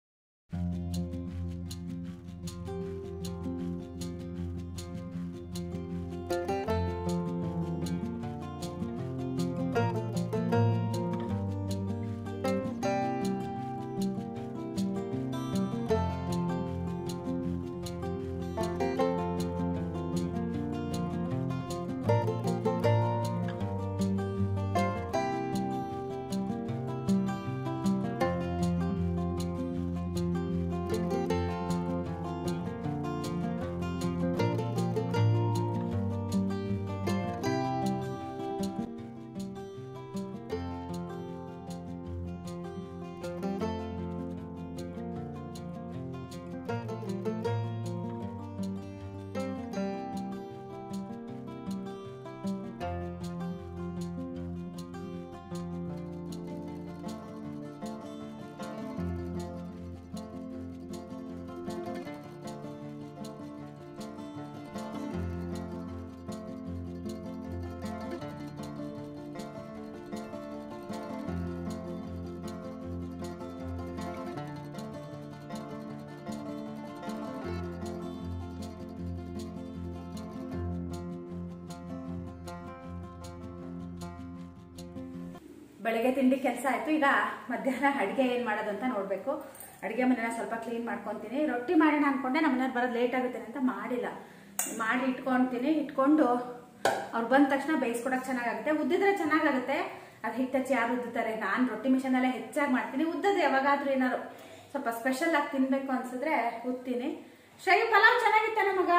ಬೆಳಗ್ಗೆ ತಿಂಡಿ ಕೆಲಸ ಆಯಿತು ಈಗ ಮಧ್ಯಾಹ್ನ ಅಡುಗೆ ಏನು ಮಾಡೋದು ಅಂತ ನೋಡಬೇಕು ಅಡುಗೆ ಮನೆನ ಸ್ವಲ್ಪ ಕ್ಲೀನ್ ಮಾಡ್ಕೊತೀನಿ ರೊಟ್ಟಿ ಮಾಡೋಣ ಅನ್ಕೊಂಡೆ ನಮ್ಮ ಮನೇಲಿ ಬರೋದು ಲೇಟ್ ಆಗುತ್ತೆ ಅಂತ ಮಾಡಿಲ್ಲ ಮಾಡಿ ಇಟ್ಕೊಳ್ತೀನಿ ಇಟ್ಕೊಂಡು ಅವ್ರು ಬಂದ ತಕ್ಷಣ ಬೇಯಿಸ್ಕೊಡಕ್ಕೆ ಚೆನ್ನಾಗಾಗುತ್ತೆ ಉದ್ದಿದ್ರೆ ಚೆನ್ನಾಗಾಗುತ್ತೆ ಅದು ಹಿಟ್ಟು ಹಚ್ಚಿ ಯಾರು ಉದ್ದುತ್ತಾರೆ ನಾನು ರೊಟ್ಟಿ ಮಿಷನಲ್ಲೇ ಹೆಚ್ಚಾಗಿ ಮಾಡ್ತೀನಿ ಉದ್ದದು ಯಾವಾಗಾದ್ರೂ ಏನಾದ್ರು ಸ್ವಲ್ಪ ಸ್ಪೆಷಲ್ ಆಗಿ ತಿನ್ಬೇಕು ಅನ್ಸಿದ್ರೆ ಉತ್ತೀನಿ ಶ್ರೈ ಪಲಾವ್ ಚೆನ್ನಾಗಿತ್ತ ನಮಗ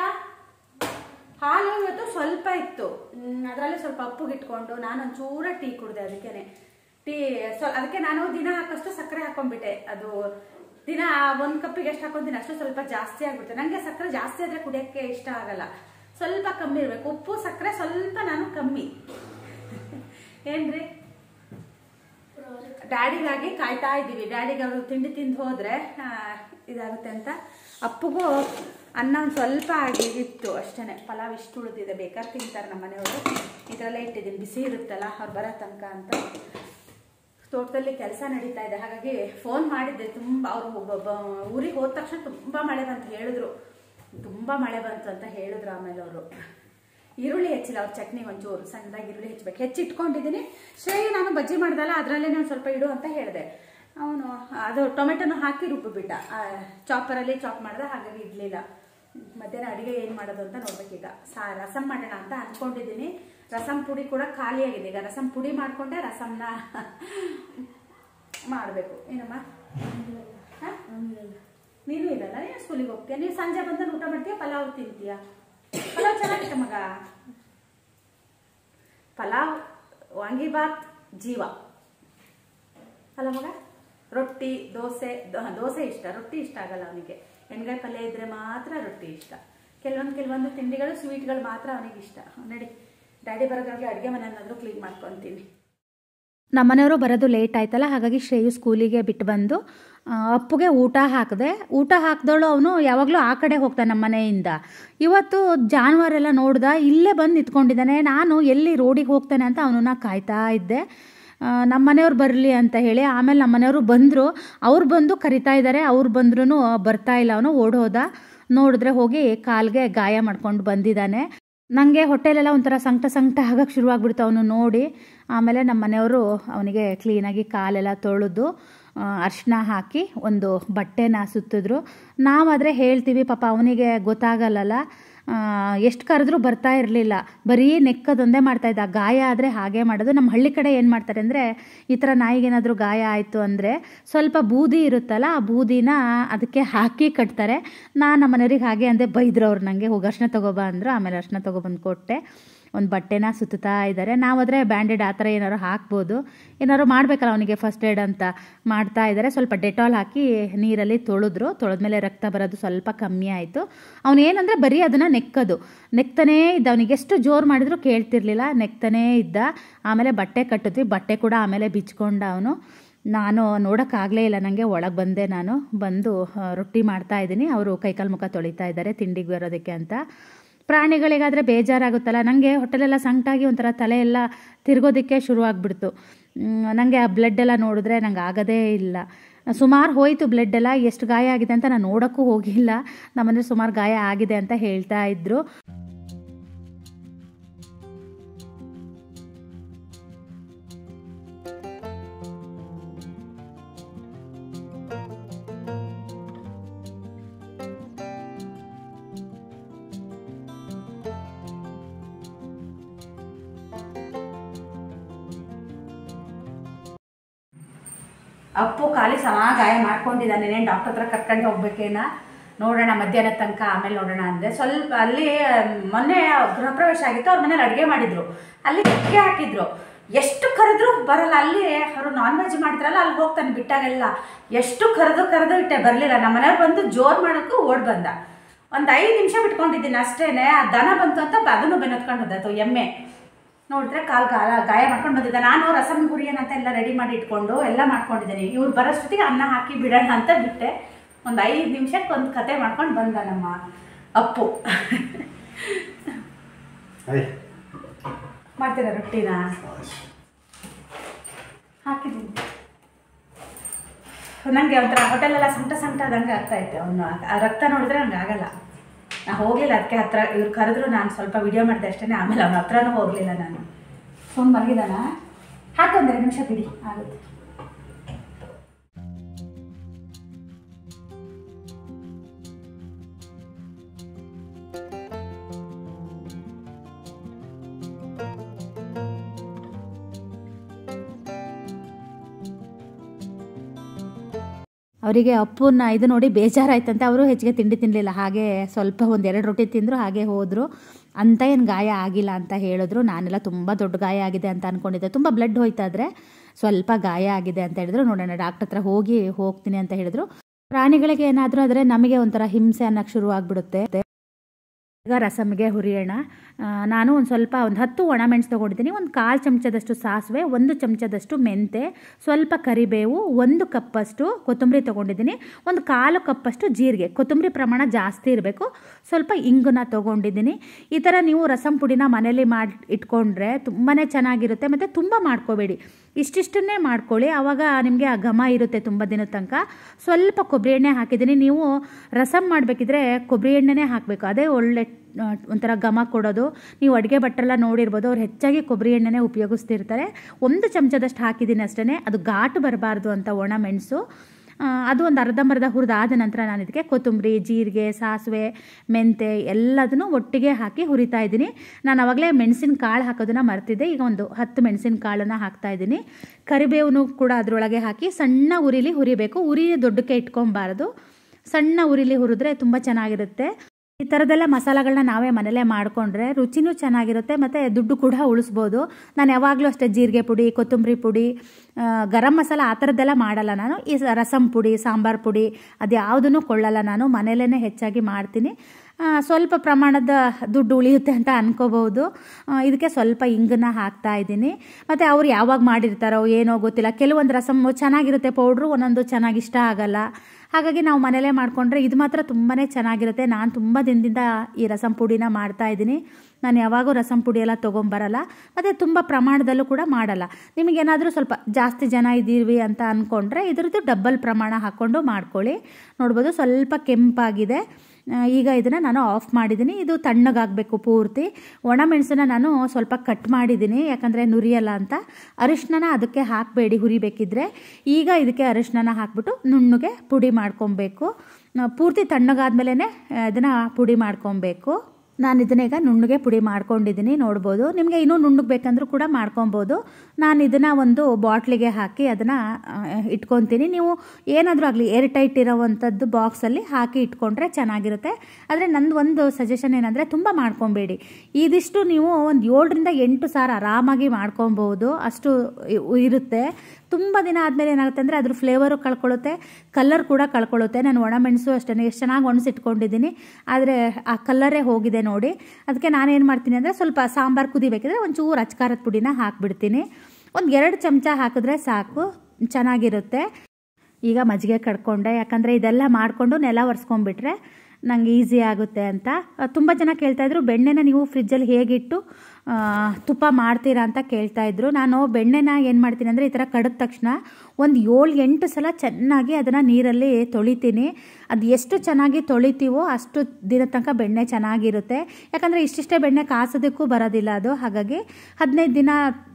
ಹಾಲು ಇವತ್ತು ಸ್ವಲ್ಪ ಇತ್ತು ಅದರಲ್ಲಿ ಸ್ವಲ್ಪ ಅಪ್ಪುಗೆ ಇಟ್ಕೊಂಡು ನಾನು ಒಂಚೂರ ಟೀ ಕುಡಿದೆ ಅದಕ್ಕೇನೆ ಟೀ ಸೊ ಅದಕ್ಕೆ ನಾನು ದಿನ ಹಾಕಷ್ಟು ಸಕ್ಕರೆ ಹಾಕೊಂಡ್ಬಿಟ್ಟೆ ಅದು ದಿನ ಒಂದು ಕಪ್ಪಿಗೆ ಎಷ್ಟು ಹಾಕೊಂತೀನಿ ಅಷ್ಟು ಸ್ವಲ್ಪ ಜಾಸ್ತಿ ಆಗ್ಬಿಡುತ್ತೆ ನನಗೆ ಸಕ್ಕರೆ ಜಾಸ್ತಿ ಆದರೆ ಕುಡಿಯೋಕ್ಕೆ ಇಷ್ಟ ಆಗಲ್ಲ ಸ್ವಲ್ಪ ಕಮ್ಮಿ ಇರಬೇಕು ಉಪ್ಪು ಸಕ್ಕರೆ ಸ್ವಲ್ಪ ನಾನು ಕಮ್ಮಿ ಏನ್ರಿ ಡ್ಯಾಡಿಗಾಗಿ ಕಾಯ್ತಾ ಇದ್ದೀವಿ ಡ್ಯಾಡಿಗೆ ಅವರು ತಿಂಡಿ ತಿಂದು ಹೋದ್ರೆ ಆ, ಇದಾಗುತ್ತೆ ಅಂತ ಅಪ್ಪಗೂ ಅನ್ನ ಒಂದು ಸ್ವಲ್ಪ ಆಗಿ ಇತ್ತು ಅಷ್ಟೇ ಪಲಾವ್ ಇಷ್ಟು ಉಳಿದಿದೆ ಬೇಕಾದ್ರೆ ತಿಂತಾರೆ ನಮ್ಮ ಮನೆಯವರು ಇದರಲ್ಲೇ ಇಟ್ಟಿದ್ದೀನಿ ಬಿಸಿ ಇರುತ್ತಲ್ಲ ಅವ್ರು ಬರೋ ತನಕ ಅಂತ ತೋಟದಲ್ಲಿ ಕೆಲಸ ನಡೀತಾ ಇದೆ ಹಾಗಾಗಿ ಫೋನ್ ಮಾಡಿದ್ದೆ ತುಂಬ ಅವರು ಊರಿಗೆ ಹೋದ ತಕ್ಷಣ ತುಂಬ ಮಳೆ ಬಂತು ಹೇಳಿದ್ರು ತುಂಬ ಮಳೆ ಬಂತು ಅಂತ ಹೇಳಿದ್ರು ಆಮೇಲೆ ಅವರು ಈರುಳ್ಳಿ ಹೆಚ್ಚಿಲ್ಲ ಅವ್ರ ಚಟ್ನಿ ಒಂಚೂರು ಸಣ್ಣದಾಗಿ ಈರುಳ್ಳಿ ಹೆಚ್ಚಬೇಕು ಹೆಚ್ಚಿಟ್ಕೊಂಡಿದ್ದೀನಿ ಶ್ರೇಯ ನಾನು ಬಜ್ಜಿ ಮಾಡ್ದಲ್ಲ ಅದರಲ್ಲೇ ನಾನು ಸ್ವಲ್ಪ ಇಡು ಅಂತ ಹೇಳಿದೆ ಅವನು ಅದು ಟೊಮೆಟೊನು ಹಾಕಿ ರುಬ್ಬಿಬಿಟ್ಟ ಚಾಪರಲ್ಲಿ ಚಾಪ್ ಮಾಡ್ದೆ ಹಾಗಾಗಿ ಇಡ್ಲಿಲ್ಲ ಮಧ್ಯಾಹ್ನ ಅಡುಗೆ ಏನು ಮಾಡೋದು ಅಂತ ನೋಡ್ಬೇಕೀಗ ಸಾ ರಸಂ ಮಾಡೋಣ ಅಂತ ಅನ್ಕೊಂಡಿದ್ದೀನಿ ರಸಂ ಪುಡಿ ಕೂಡ ಖಾಲಿಯಾಗಿದೆ ಈಗ ರಸಂ ಪುಡಿ ಮಾಡಿಕೊಂಡೆ ರಸಂನ ಮಾಡಬೇಕು ಏನಮ್ಮ ಹಾ? ನೀನು ಇರಲ್ಲ ನೀನು ಸ್ಕೂಲಿಗೆ ಹೋಗ್ತೀಯ ನೀವು ಸಂಜೆ ಬಂದು ಊಟ ಮಾಡ್ತೀಯ ಪಲಾವ್ ತಿಂತೀಯ ಪಲಾವ್ ಚೆನ್ನಾಗಿತ್ತ ಮಗ ಪಲಾವ್ ವಾಂಗಿಬಾತ್ ಜೀವ ಅಲ್ಲ ಮಗ ರೊಟ್ಟಿ ದೋಸೆ ದೋ- ದೋಸೆ ಇಷ್ಟ ರೊಟ್ಟಿ ಇಷ್ಟ ಆಗಲ್ಲ ಅವನಿಗೆ ಎಣ್ಗಾಯಿ ಪಲ್ಯ ಇದ್ರೆ ಮಾತ್ರ ರೊಟ್ಟಿ ಇಷ್ಟ ಕೆಲವೊಂದು ಕೆಲವೊಂದು ತಿಂಡಿಗಳು ಸ್ವೀಟ್ಗಳು ಮಾತ್ರ ಅವನಿಗೆ ಇಷ್ಟ ನಡಿ ಡ್ಯಾಡಿ ಬರೋದ್ರೊಳಗೆ ಅಡುಗೆ ಮನೆಯನ್ನಾದರೂ ಕ್ಲೀನ್ ಮಾಡ್ಕೊತೀನಿ ನಮ್ಮನೆಯವರು ಬರೋದು ಲೇಟ್ ಆಯ್ತಲ್ಲ ಹಾಗಾಗಿ ಶ್ರೇಯು ಸ್ಕೂಲಿಗೆ ಬಿಟ್ಟು ಬಂದು ಆ, ಅಪ್ಪುಗೆ ಊಟ ಹಾಕಿದೆ ಊಟ ಹಾಕಿದವಳು ಅವನು ಯಾವಾಗಲೂ ಆ ಕಡೆ ಹೋಗ್ತಾನೆ ನಮ್ಮ ಮನೆಯಿಂದ ಇವತ್ತು ಜಾನುವಾರೆಲ್ಲ ನೋಡ್ದ ಇಲ್ಲೇ ಬಂದು ನಿಂತ್ಕೊಂಡಿದ್ದಾನೆ ನಾನು ಎಲ್ಲಿ ರೋಡಿಗೆ ಹೋಗ್ತಾನೆ ಅಂತ ಅವನನ್ನ ಕಾಯ್ತಾ ಇದ್ದೆ ನಮ್ಮ ಮನೆಯವ್ರು ಬರಲಿ ಅಂತ ಹೇಳಿ ಆಮೇಲೆ ನಮ್ಮ ಮನೆಯವರು ಬಂದರು ಅವ್ರು ಬಂದು ಕರಿತಾ ಇದ್ದಾರೆ ಅವ್ರು ಬಂದ್ರೂ ಬರ್ತಾ ಇಲ್ಲ ಅವನು ಓಡೋದ ನೋಡಿದ್ರೆ ಹೋಗಿ ಕಾಲ್ಗೆ ಗಾಯ ಮಾಡ್ಕೊಂಡು ಬಂದಿದ್ದಾನೆ ನನಗೆ ಹೊಟ್ಟೆಲೆಲ್ಲ ಒಂಥರ ಸಂಕಟ ಸಂಕಟ ಆಗಕ್ಕೆ ಶುರುವಾಗ್ಬಿಡ್ತು ಅವನು ನೋಡಿ ಆಮೇಲೆ ನಮ್ಮ ಮನೆಯವರು ಅವನಿಗೆ ಕ್ಲೀನಾಗಿ ಕಾಲೆಲ್ಲ ತೊಳೆದು ಅರಿಶಿನ ಹಾಕಿ ಒಂದು ಬಟ್ಟೆನ ಸುತ್ತಿದ್ರು ನಾವಾದರೆ ಹೇಳ್ತೀವಿ ಪಾಪ ಅವನಿಗೆ ಗೊತ್ತಾಗಲ್ಲಲ್ಲ ಎಷ್ಟು ಕರೆದ್ರೂ ಬರ್ತಾ ಇರಲಿಲ್ಲ ಬರೀ ನೆಕ್ಕದೊಂದೇ ಮಾಡ್ತಾ ಇದ್ದ ಗಾಯ ಆದರೆ ಹಾಗೆ ಮಾಡೋದು ನಮ್ಮ ಹಳ್ಳಿ ಕಡೆ ಏನು ಮಾಡ್ತಾರೆ ಅಂದರೆ ಈ ಥರ ನಾಯಿಗೇನಾದರೂ ಗಾಯ ಆಯಿತು ಅಂದರೆ ಸ್ವಲ್ಪ ಬೂದಿ ಇರುತ್ತಲ್ಲ ಆ ಬೂದಿನ ಅದಕ್ಕೆ ಹಾಕಿ ಕಟ್ತಾರೆ ನಾನು ನಮ್ಮ ಮನೆಯವ್ರಿಗೆ ಹಾಗೆ ಅಂದೆ ಬೈದ್ರು ಅವ್ರು ನನಗೆ ಹೋಗಿ ಅರ್ಶಿನ ತೊಗೊಬಾ ಅಂದರು ಆಮೇಲೆ ಅರ್ಶಿನ ತೊಗೊಬಂದು ಕೊಟ್ಟೆ ಒಂದು ಬಟ್ಟೆನ ಸುತ್ತಾ ಇದ್ದಾರೆ ನಾವಾದರೆ ಬ್ಯಾಂಡೆಡ್ ಆ ಥರ ಏನಾದ್ರು ಹಾಕ್ಬೋದು ಏನಾದ್ರು ಮಾಡಬೇಕಲ್ಲ ಅವನಿಗೆ ಫಸ್ಟ್ ಏಡ್ ಅಂತ ಮಾಡ್ತಾ ಇದ್ದಾರೆ ಸ್ವಲ್ಪ ಡೆಟಾಲ್ ಹಾಕಿ ನೀರಲ್ಲಿ ತೊಳೆದ್ರು ತೊಳೆದ್ಮೇಲೆ ರಕ್ತ ಬರೋದು ಸ್ವಲ್ಪ ಕಮ್ಮಿ ಆಯಿತು ಅವನು ಏನಂದರೆ ಬರೀ ಅದನ್ನು ನೆಕ್ಕದು ನೆಕ್ತಾನೇ ಇದ್ದ ಅವನಿಗೆ ಎಷ್ಟು ಜೋರು ಮಾಡಿದ್ರು ಕೇಳ್ತಿರ್ಲಿಲ್ಲ ನೆಕ್ತಾನೇ ಇದ್ದ ಆಮೇಲೆ ಬಟ್ಟೆ ಕಟ್ಟಿದ್ವಿ ಬಟ್ಟೆ ಕೂಡ ಆಮೇಲೆ ಬಿಚ್ಕೊಂಡ ಅವನು ನಾನು ನೋಡೋಕ್ಕಾಗಲೇ ಇಲ್ಲ ನನಗೆ ಒಳಗೆ ಬಂದೆ ನಾನು ಬಂದು ರೊಟ್ಟಿ ಮಾಡ್ತಾ ಇದ್ದೀನಿ ಅವರು ಕೈಕಾಲು ಮುಖ ತೊಳಿತಾ ಇದ್ದಾರೆ ತಿಂಡಿಗೆ ಬರೋದಕ್ಕೆ ಅಂತ ಪ್ರಾಣಿಗಳಿಗಾದರೆ ಬೇಜಾರಾಗುತ್ತಲ್ಲ ನನಗೆ ಹೊಟ್ಟೆಲೆಲ್ಲ ಸಂಕಟಾಗಿ ಒಂಥರ ತಲೆ ಎಲ್ಲ ತಿರ್ಗೋದಕ್ಕೆ ಶುರುವಾಗ್ಬಿಡ್ತು ನನಗೆ ಆ ಬ್ಲಡ್ ಎಲ್ಲ ನೋಡಿದ್ರೆ ನಂಗೆ ಆಗೋದೇ ಇಲ್ಲ ಸುಮಾರು ಹೋಯಿತು ಬ್ಲಡ್ ಎಲ್ಲ ಎಷ್ಟು ಗಾಯ ಆಗಿದೆ ಅಂತ ನಾನು ನೋಡೋಕ್ಕೂ ಹೋಗಿಲ್ಲ ನಮ್ಮನೆ ಸುಮಾರು ಗಾಯ ಆಗಿದೆ ಅಂತ ಹೇಳ್ತಾ ಇದ್ರು ಅಪ್ಪು ಖಾಲಿ ಸಮ ಗಾಯ ಮಾಡ್ಕೊಂಡಿದ್ದಾನೆ ಡಾಕ್ಟರ್ ಹತ್ರ ಕರ್ಕೊಂಡು ಹೋಗ್ಬೇಕೇನ ನೋಡೋಣ ಮಧ್ಯಾಹ್ನ ತನಕ ಆಮೇಲೆ ನೋಡೋಣ ಅಂದೆ ಸ್ವಲ್ಪ ಅಲ್ಲಿ ಮೊನ್ನೆ ಗೃಹ ಪ್ರವೇಶ ಆಗಿತ್ತು ಅವ್ರ ಮನೇಲಿ ಅಡುಗೆ ಮಾಡಿದ್ರು ಅಲ್ಲಿ ಅಕ್ಕಿ ಹಾಕಿದ್ರು ಎಷ್ಟು ಕರೆದ್ರು ಬರಲ್ಲ ಅಲ್ಲಿ ಅವರು ನಾನ್ ವೆಜ್ ಮಾಡಿದ್ರಲ್ಲ ಅಲ್ಲಿ ಹೋಗ್ತಾನೆ ಬಿಟ್ಟಾಗೆಲ್ಲ ಎಷ್ಟು ಕರೆದು ಕರೆದು ಇಟ್ಟೆ ಬರಲಿಲ್ಲ ನಮ್ಮ ಮನೆಯವ್ರು ಬಂದು ಜೋರು ಮಾಡೋಕ್ಕೂ ಓಡ್ ಬಂದ ಒಂದು ಐದು ನಿಮಿಷ ಬಿಟ್ಕೊಂಡಿದ್ದೀನಿ ಅಷ್ಟೇನೆ ಆ ದನ ಬಂತು ಅಂತ ಅದನ್ನು ಬೆನ್ನತ್ಕೊಂಡು ಹೋದಾಯ್ತು ಎಮ್ಮೆ ನೋಡಿದ್ರೆ ಕಾಲು ಗಾಯ ಗಾಯ ಮಾಡ್ಕೊಂಡು ಬಂದಿದ್ದೆ ನಾನು ರಸಮ್ ಹುರಿಯನ್ ಅಂತ ಎಲ್ಲ ರೆಡಿ ಮಾಡಿ ಇಟ್ಕೊಂಡು ಎಲ್ಲ ಮಾಡ್ಕೊಂಡಿದ್ದೀನಿ ಇವ್ರು ಬರೋಷ್ಟೊತ್ತಿಗೆ ಅನ್ನ ಹಾಕಿ ಬಿಡೋಣ ಅಂತ ಬಿಟ್ಟೆ ಒಂದು ಐದು ನಿಮಿಷಕ್ಕೆ ಒಂದು ಕತೆ ಮಾಡ್ಕೊಂಡು ಬಂದ ನಮ್ಮ ಅಪ್ಪು ಮಾಡ್ತೀರಾ ರೊಟ್ಟಿನ ಹಾಕಿದ್ದೀನಿ ನನಗೆ ಒಂಥರ ಹೋಟೆಲೆಲ್ಲ ಸಂಕಟ ಸಂಕಟ ಆದಂಗೆ ಆಗ್ತಾಯಿತ್ತು ಅವನು ಆ ರಕ್ತ ನೋಡಿದ್ರೆ ನಂಗೆ ಆಗಲ್ಲ ನಾ ಹೋಗಲಿಲ್ಲ ಅದಕ್ಕೆ ಹತ್ರ ಇವ್ರು ಕರೆದ್ರು ನಾನು ಸ್ವಲ್ಪ ವಿಡಿಯೋ ಮಾಡಿದೆ ಅಷ್ಟೇ ಆಮೇಲೆ ಅವನ ಹತ್ರನೂ ಹೋಗಲಿಲ್ಲ ನಾನು ಫೋನ್ ಮಲಗಿದಾನ ಹಾಕೊಂದ್ರೆ ನಿಮಿಷ ಬಿಡಿ ಆಗುತ್ತೆ ಅವರಿಗೆ ಅಪ್ಪನ ಇದು ನೋಡಿ ಬೇಜಾರಾಯ್ತಂತೆ ಅವರು ಹೆಚ್ಚಿಗೆ ತಿಂಡಿ ತಿನ್ನಲಿಲ್ಲ ಹಾಗೆ ಸ್ವಲ್ಪ ಒಂದು ಎರಡು ರೊಟ್ಟಿ ತಿಂದರು ಹಾಗೆ ಹೋದರು ಅಂತ ಏನು ಗಾಯ ಆಗಿಲ್ಲ ಅಂತ ಹೇಳಿದ್ರು ನಾನೆಲ್ಲ ತುಂಬ ದೊಡ್ಡ ಗಾಯ ಆಗಿದೆ ಅಂತ ಅಂದ್ಕೊಂಡಿದ್ದೆ ತುಂಬ ಬ್ಲಡ್ ಹೋಯ್ತಾದ್ರೆ ಸ್ವಲ್ಪ ಗಾಯ ಆಗಿದೆ ಅಂತ ಹೇಳಿದ್ರು ನೋಡೋಣ ಡಾಕ್ಟರ್ ಹತ್ರ ಹೋಗಿ ಹೋಗ್ತೀನಿ ಅಂತ ಹೇಳಿದ್ರು ಪ್ರಾಣಿಗಳಿಗೆ ಏನಾದರೂ ಆದರೆ ನಮಗೆ ಒಂಥರ ಹಿಂಸೆ ಅನ್ನೋಕ್ಕೆ ಶುರು ಆಗಿಬಿಡುತ್ತೆ ಈಗ ರಸಮ್ಗೆ ಹುರಿಯೋಣ ನಾನು ಒಂದು ಸ್ವಲ್ಪ ಒಂದು ಹತ್ತು ಒಣಮೆಣಸು ತೊಗೊಂಡಿದ್ದೀನಿ ಒಂದು ಕಾಲು ಚಮಚದಷ್ಟು ಸಾಸಿವೆ ಒಂದು ಚಮಚದಷ್ಟು ಮೆಂತೆ ಸ್ವಲ್ಪ ಕರಿಬೇವು ಒಂದು ಕಪ್ಪಷ್ಟು ಕೊತ್ತಂಬರಿ ತೊಗೊಂಡಿದ್ದೀನಿ ಒಂದು ಕಾಲು ಕಪ್ಪಷ್ಟು ಜೀರಿಗೆ ಕೊತ್ತಂಬರಿ ಪ್ರಮಾಣ ಜಾಸ್ತಿ ಇರಬೇಕು ಸ್ವಲ್ಪ ಇಂಗನ್ನ ತೊಗೊಂಡಿದ್ದೀನಿ ಈ ಥರ ನೀವು ರಸಂ ಪುಡಿನ ಮನೇಲಿ ಮಾಡಿ ಇಟ್ಕೊಂಡ್ರೆ ತುಂಬಾ ಚೆನ್ನಾಗಿರುತ್ತೆ ಮತ್ತು ತುಂಬ ಮಾಡ್ಕೋಬೇಡಿ ಇಷ್ಟಿಷ್ಟನ್ನೇ ಮಾಡ್ಕೊಳ್ಳಿ ಆವಾಗ ನಿಮಗೆ ಆ ಘಮ ಇರುತ್ತೆ ತುಂಬ ದಿನದ ತನಕ ಸ್ವಲ್ಪ ಕೊಬ್ಬರಿ ಎಣ್ಣೆ ಹಾಕಿದ್ದೀನಿ ನೀವು ರಸಂ ಮಾಡಬೇಕಿದ್ರೆ ಕೊಬ್ಬರಿ ಎಣ್ಣೆನೇ ಹಾಕಬೇಕು ಅದೇ ಒಳ್ಳೆ ಒಂಥರ ಘಮ ಕೊಡೋದು ನೀವು ಅಡುಗೆ ಭಟ್ರೆಲ್ಲ ನೋಡಿರ್ಬೋದು ಅವ್ರು ಹೆಚ್ಚಾಗಿ ಕೊಬ್ಬರಿ ಎಣ್ಣೆನೇ ಉಪಯೋಗಿಸ್ತಿರ್ತಾರೆ ಒಂದು ಚಮಚದಷ್ಟು ಹಾಕಿದ್ದೀನಿ ಅಷ್ಟೇ ಅದು ಘಾಟು ಬರಬಾರ್ದು ಅಂತ ಒಣ ಮೆಣಸು ಅದು ಒಂದು ಅರ್ಧಂಬರ್ಧ ಹುರಿದಾದ ನಂತರ ನಾನು ಇದಕ್ಕೆ ಕೊತ್ತಂಬರಿ ಜೀರಿಗೆ ಸಾಸಿವೆ ಮೆಂತೆ ಎಲ್ಲದನ್ನು ಒಟ್ಟಿಗೆ ಹಾಕಿ ಹುರಿತಾ ಇದ್ದೀನಿ ನಾನು ಆವಾಗಲೇ ಮೆಣಸಿನ ಕಾಳು ಹಾಕೋದನ್ನು ಮರ್ತಿದ್ದೆ ಈಗ ಒಂದು ಹತ್ತು ಮೆಣಸಿನ ಕಾಳನ್ನು ಹಾಕ್ತಾ ಇದ್ದೀನಿ ಕರಿಬೇವನ್ನು ಕೂಡ ಅದರೊಳಗೆ ಹಾಕಿ ಸಣ್ಣ ಉರಿಲಿ ಹುರಿಬೇಕು ಉರಿ ದೊಡ್ಡಕ್ಕೆ ಇಟ್ಕೊಬಾರ್ದು ಸಣ್ಣ ಉರಿಲಿ ಹುರಿದ್ರೆ ತುಂಬ ಚೆನ್ನಾಗಿರುತ್ತೆ ಈ ಥರದ್ದೆಲ್ಲ ಮಸಾಲೆಗಳನ್ನ ನಾವೇ ಮನೇಲೇ ಮಾಡಿಕೊಂಡ್ರೆ ರುಚಿನೂ ಚೆನ್ನಾಗಿರುತ್ತೆ ಮತ್ತು ದುಡ್ಡು ಕೂಡ ಉಳಿಸ್ಬೋದು ನಾನು ಯಾವಾಗಲೂ ಅಷ್ಟೇ ಜೀರಿಗೆ ಪುಡಿ ಕೊತ್ತಂಬರಿ ಪುಡಿ ಗರಂ ಮಸಾಲ ಆ ಥರದ್ದೆಲ್ಲ ಮಾಡಲ್ಲ ನಾನು ಈ ರಸಂ ಪುಡಿ ಸಾಂಬಾರು ಪುಡಿ ಅದು ಯಾವುದನ್ನು ಕೊಳ್ಳಲ್ಲ ನಾನು ಮನೇಲೇ ಹೆಚ್ಚಾಗಿ ಮಾಡ್ತೀನಿ ಸ್ವಲ್ಪ ಪ್ರಮಾಣದ ದುಡ್ಡು ಉಳಿಯುತ್ತೆ ಅಂತ ಅನ್ಕೋಬಹುದು ಇದಕ್ಕೆ ಸ್ವಲ್ಪ ಇಂಗನ್ನ ಹಾಕ್ತಾ ಇದ್ದೀನಿ ಮತ್ತು ಅವ್ರು ಯಾವಾಗ ಮಾಡಿರ್ತಾರೋ ಏನೋ ಗೊತ್ತಿಲ್ಲ ಕೆಲವೊಂದು ರಸಮ್ ಚೆನ್ನಾಗಿರುತ್ತೆ ಪೌಡ್ರು ಒಂದೊಂದು ಚೆನ್ನಾಗಿ ಇಷ್ಟ ಆಗಲ್ಲ ಹಾಗಾಗಿ ನಾವು ಮನೇಲೇ ಮಾಡಿಕೊಂಡ್ರೆ ಇದು ಮಾತ್ರ ತುಂಬಾ ಚೆನ್ನಾಗಿರುತ್ತೆ ನಾನು ತುಂಬ ದಿನದಿಂದ ಈ ರಸಂ ಪುಡಿನ ಮಾಡ್ತಾ ಇದ್ದೀನಿ ನಾನು ಯಾವಾಗೂ ರಸಂ ಪುಡಿ ಎಲ್ಲ ತೊಗೊಂಬರಲ್ಲ ಮತ್ತು ತುಂಬ ಪ್ರಮಾಣದಲ್ಲೂ ಕೂಡ ಮಾಡಲ್ಲ ನಿಮಗೇನಾದರೂ ಸ್ವಲ್ಪ ಜಾಸ್ತಿ ಜನ ಇದ್ದೀವಿ ಅಂತ ಅಂದ್ಕೊಂಡ್ರೆ ಇದ್ರದ್ದು ಡಬ್ಬಲ್ ಪ್ರಮಾಣ ಹಾಕ್ಕೊಂಡು ಮಾಡ್ಕೊಳ್ಳಿ ನೋಡ್ಬೋದು ಸ್ವಲ್ಪ ಕೆಂಪಾಗಿದೆ ಆ, ಈಗ ಇದನ್ನು ನಾನು ಆಫ್ ಮಾಡಿದ್ದೀನಿ ಇದು ತಣ್ಣಗಾಗಬೇಕು ಪೂರ್ತಿ ಒಣಮೆಣಸನ್ನ ನಾನು ಸ್ವಲ್ಪ ಕಟ್ ಮಾಡಿದ್ದೀನಿ ಯಾಕಂದರೆ ನುರಿಯಲ್ಲ ಅಂತ ಅರಿಶಿನ ಅದಕ್ಕೆ ಹಾಕಬೇಡಿ ಹುರಿಬೇಕಿದ್ರೆ ಈಗ ಇದಕ್ಕೆ ಅರಿಶಿನ ಹಾಕ್ಬಿಟ್ಟು ನುಣ್ಣಗೆ ಪುಡಿ ಮಾಡ್ಕೊಬೇಕು ಆ, ಪೂರ್ತಿ ತಣ್ಣಗಾದ್ಮೇಲೆ ಇದನ್ನು ಪುಡಿ ಮಾಡ್ಕೊಬೇಕು ನಾನು ಇದನ್ನ ಈಗ ನುಣ್ಣಗೆ ಪುಡಿ ಮಾಡ್ಕೊಂಡಿದ್ದೀನಿ ನೋಡ್ಬೋದು ನಿಮಗೆ ಇನ್ನೂ ನುಣ್ಣಗೆ ಬೇಕಂದ್ರೂ ಕೂಡ ಮಾಡ್ಕೊಬೋದು ನಾನು ಇದನ್ನು ಒಂದು ಬಾಟ್ಲಿಗೆ ಹಾಕಿ ಅದನ್ನು ಇಟ್ಕೊತೀನಿ ನೀವು ಏನಾದರೂ ಆಗಲಿ ಏರ್ ಟೈಟ್ ಇರೋವಂಥದ್ದು ಬಾಕ್ಸಲ್ಲಿ ಹಾಕಿ ಇಟ್ಕೊಂಡ್ರೆ ಚೆನ್ನಾಗಿರುತ್ತೆ ಆದರೆ ನಂದು ಒಂದು ಸಜೆಷನ್ ಏನಂದರೆ ತುಂಬ ಮಾಡ್ಕೊಬೇಡಿ ಇದಿಷ್ಟು ನೀವು ಒಂದು ಏಳರಿಂದ ಎಂಟು ಸಾರ ಆರಾಮಾಗಿ ಮಾಡ್ಕೊಬೋದು ಅಷ್ಟು ಇ- ಇರುತ್ತೆ ತುಂಬ ದಿನ ಆದಮೇಲೆ ಏನಾಗುತ್ತೆ ಅಂದರೆ ಅದ್ರ ಫ್ಲೇವರು ಕಳ್ಕೊಳ್ಳುತ್ತೆ ಕಲರ್ ಕೂಡ ಕಳ್ಕೊಳ್ಳುತ್ತೆ ನಾನು ಒಣಮೆಣಸು ಅಷ್ಟೇ ಎಷ್ಟು ಚೆನ್ನಾಗಿ ಒಣಸಿಟ್ಕೊಂಡಿದ್ದೀನಿ ಆದರೆ ಆ ಕಲ್ಲರೇ ಹೋಗಿದೆ ನೋಡಿ ಅದಕ್ಕೆ ನಾನೇನು ಮಾಡ್ತೀನಿ ಅಂದರೆ ಸ್ವಲ್ಪ ಸಾಂಬಾರು ಕುದಿಬೇಕಿದ್ರೆ ಒಂಚೂರು ಅಚ್ಕಾರದ ಪುಡಿನ ಹಾಕ್ಬಿಡ್ತೀನಿ ಒಂದು ಎರಡು ಚಮಚ ಹಾಕಿದ್ರೆ ಸಾಕು ಚೆನ್ನಾಗಿರುತ್ತೆ ಈಗ ಮಜ್ಜಿಗೆ ಕಡ್ಕೊಂಡೆ ಯಾಕಂದರೆ ಇದೆಲ್ಲ ಮಾಡಿಕೊಂಡು ನೆಲ ಒರೆಸ್ಕೊಂಡ್ಬಿಟ್ರೆ ನಂಗೆ ಈಸಿ ಆಗುತ್ತೆ ಅಂತ ತುಂಬ ಜನ ಕೇಳ್ತಾಯಿದ್ರು ಬೆಣ್ಣೆನ ನೀವು ಫ್ರಿಜ್ಜಲ್ಲಿ ಹೇಗಿಟ್ಟು ಆ, ತುಪ್ಪ ಮಾಡ್ತೀರಾ ಅಂತ ಕೇಳ್ತಾ ಇದ್ರು ನಾನು ಬೆಣ್ಣೆನ ಏನು ಮಾಡ್ತೀನಿ ಅಂದರೆ ಈ ಥರ ಕಡಿದ ತಕ್ಷಣ ಒಂದು ಏಳು ಎಂಟು ಸಲ ಚೆನ್ನಾಗಿ ಅದನ್ನು ನೀರಲ್ಲಿ ತೊಳಿತೀನಿ ಅದು ಎಷ್ಟು ಚೆನ್ನಾಗಿ ತೊಳಿತೀವೋ ಅಷ್ಟು ದಿನ ತನಕ ಬೆಣ್ಣೆ ಚೆನ್ನಾಗಿರುತ್ತೆ ಯಾಕಂದರೆ ಇಷ್ಟಿಷ್ಟೇ ಬೆಣ್ಣೆ ಕಾಸೋದಕ್ಕೂ ಬರೋದಿಲ್ಲ ಅದು ಹಾಗಾಗಿ ಹದಿನೈದು ದಿನ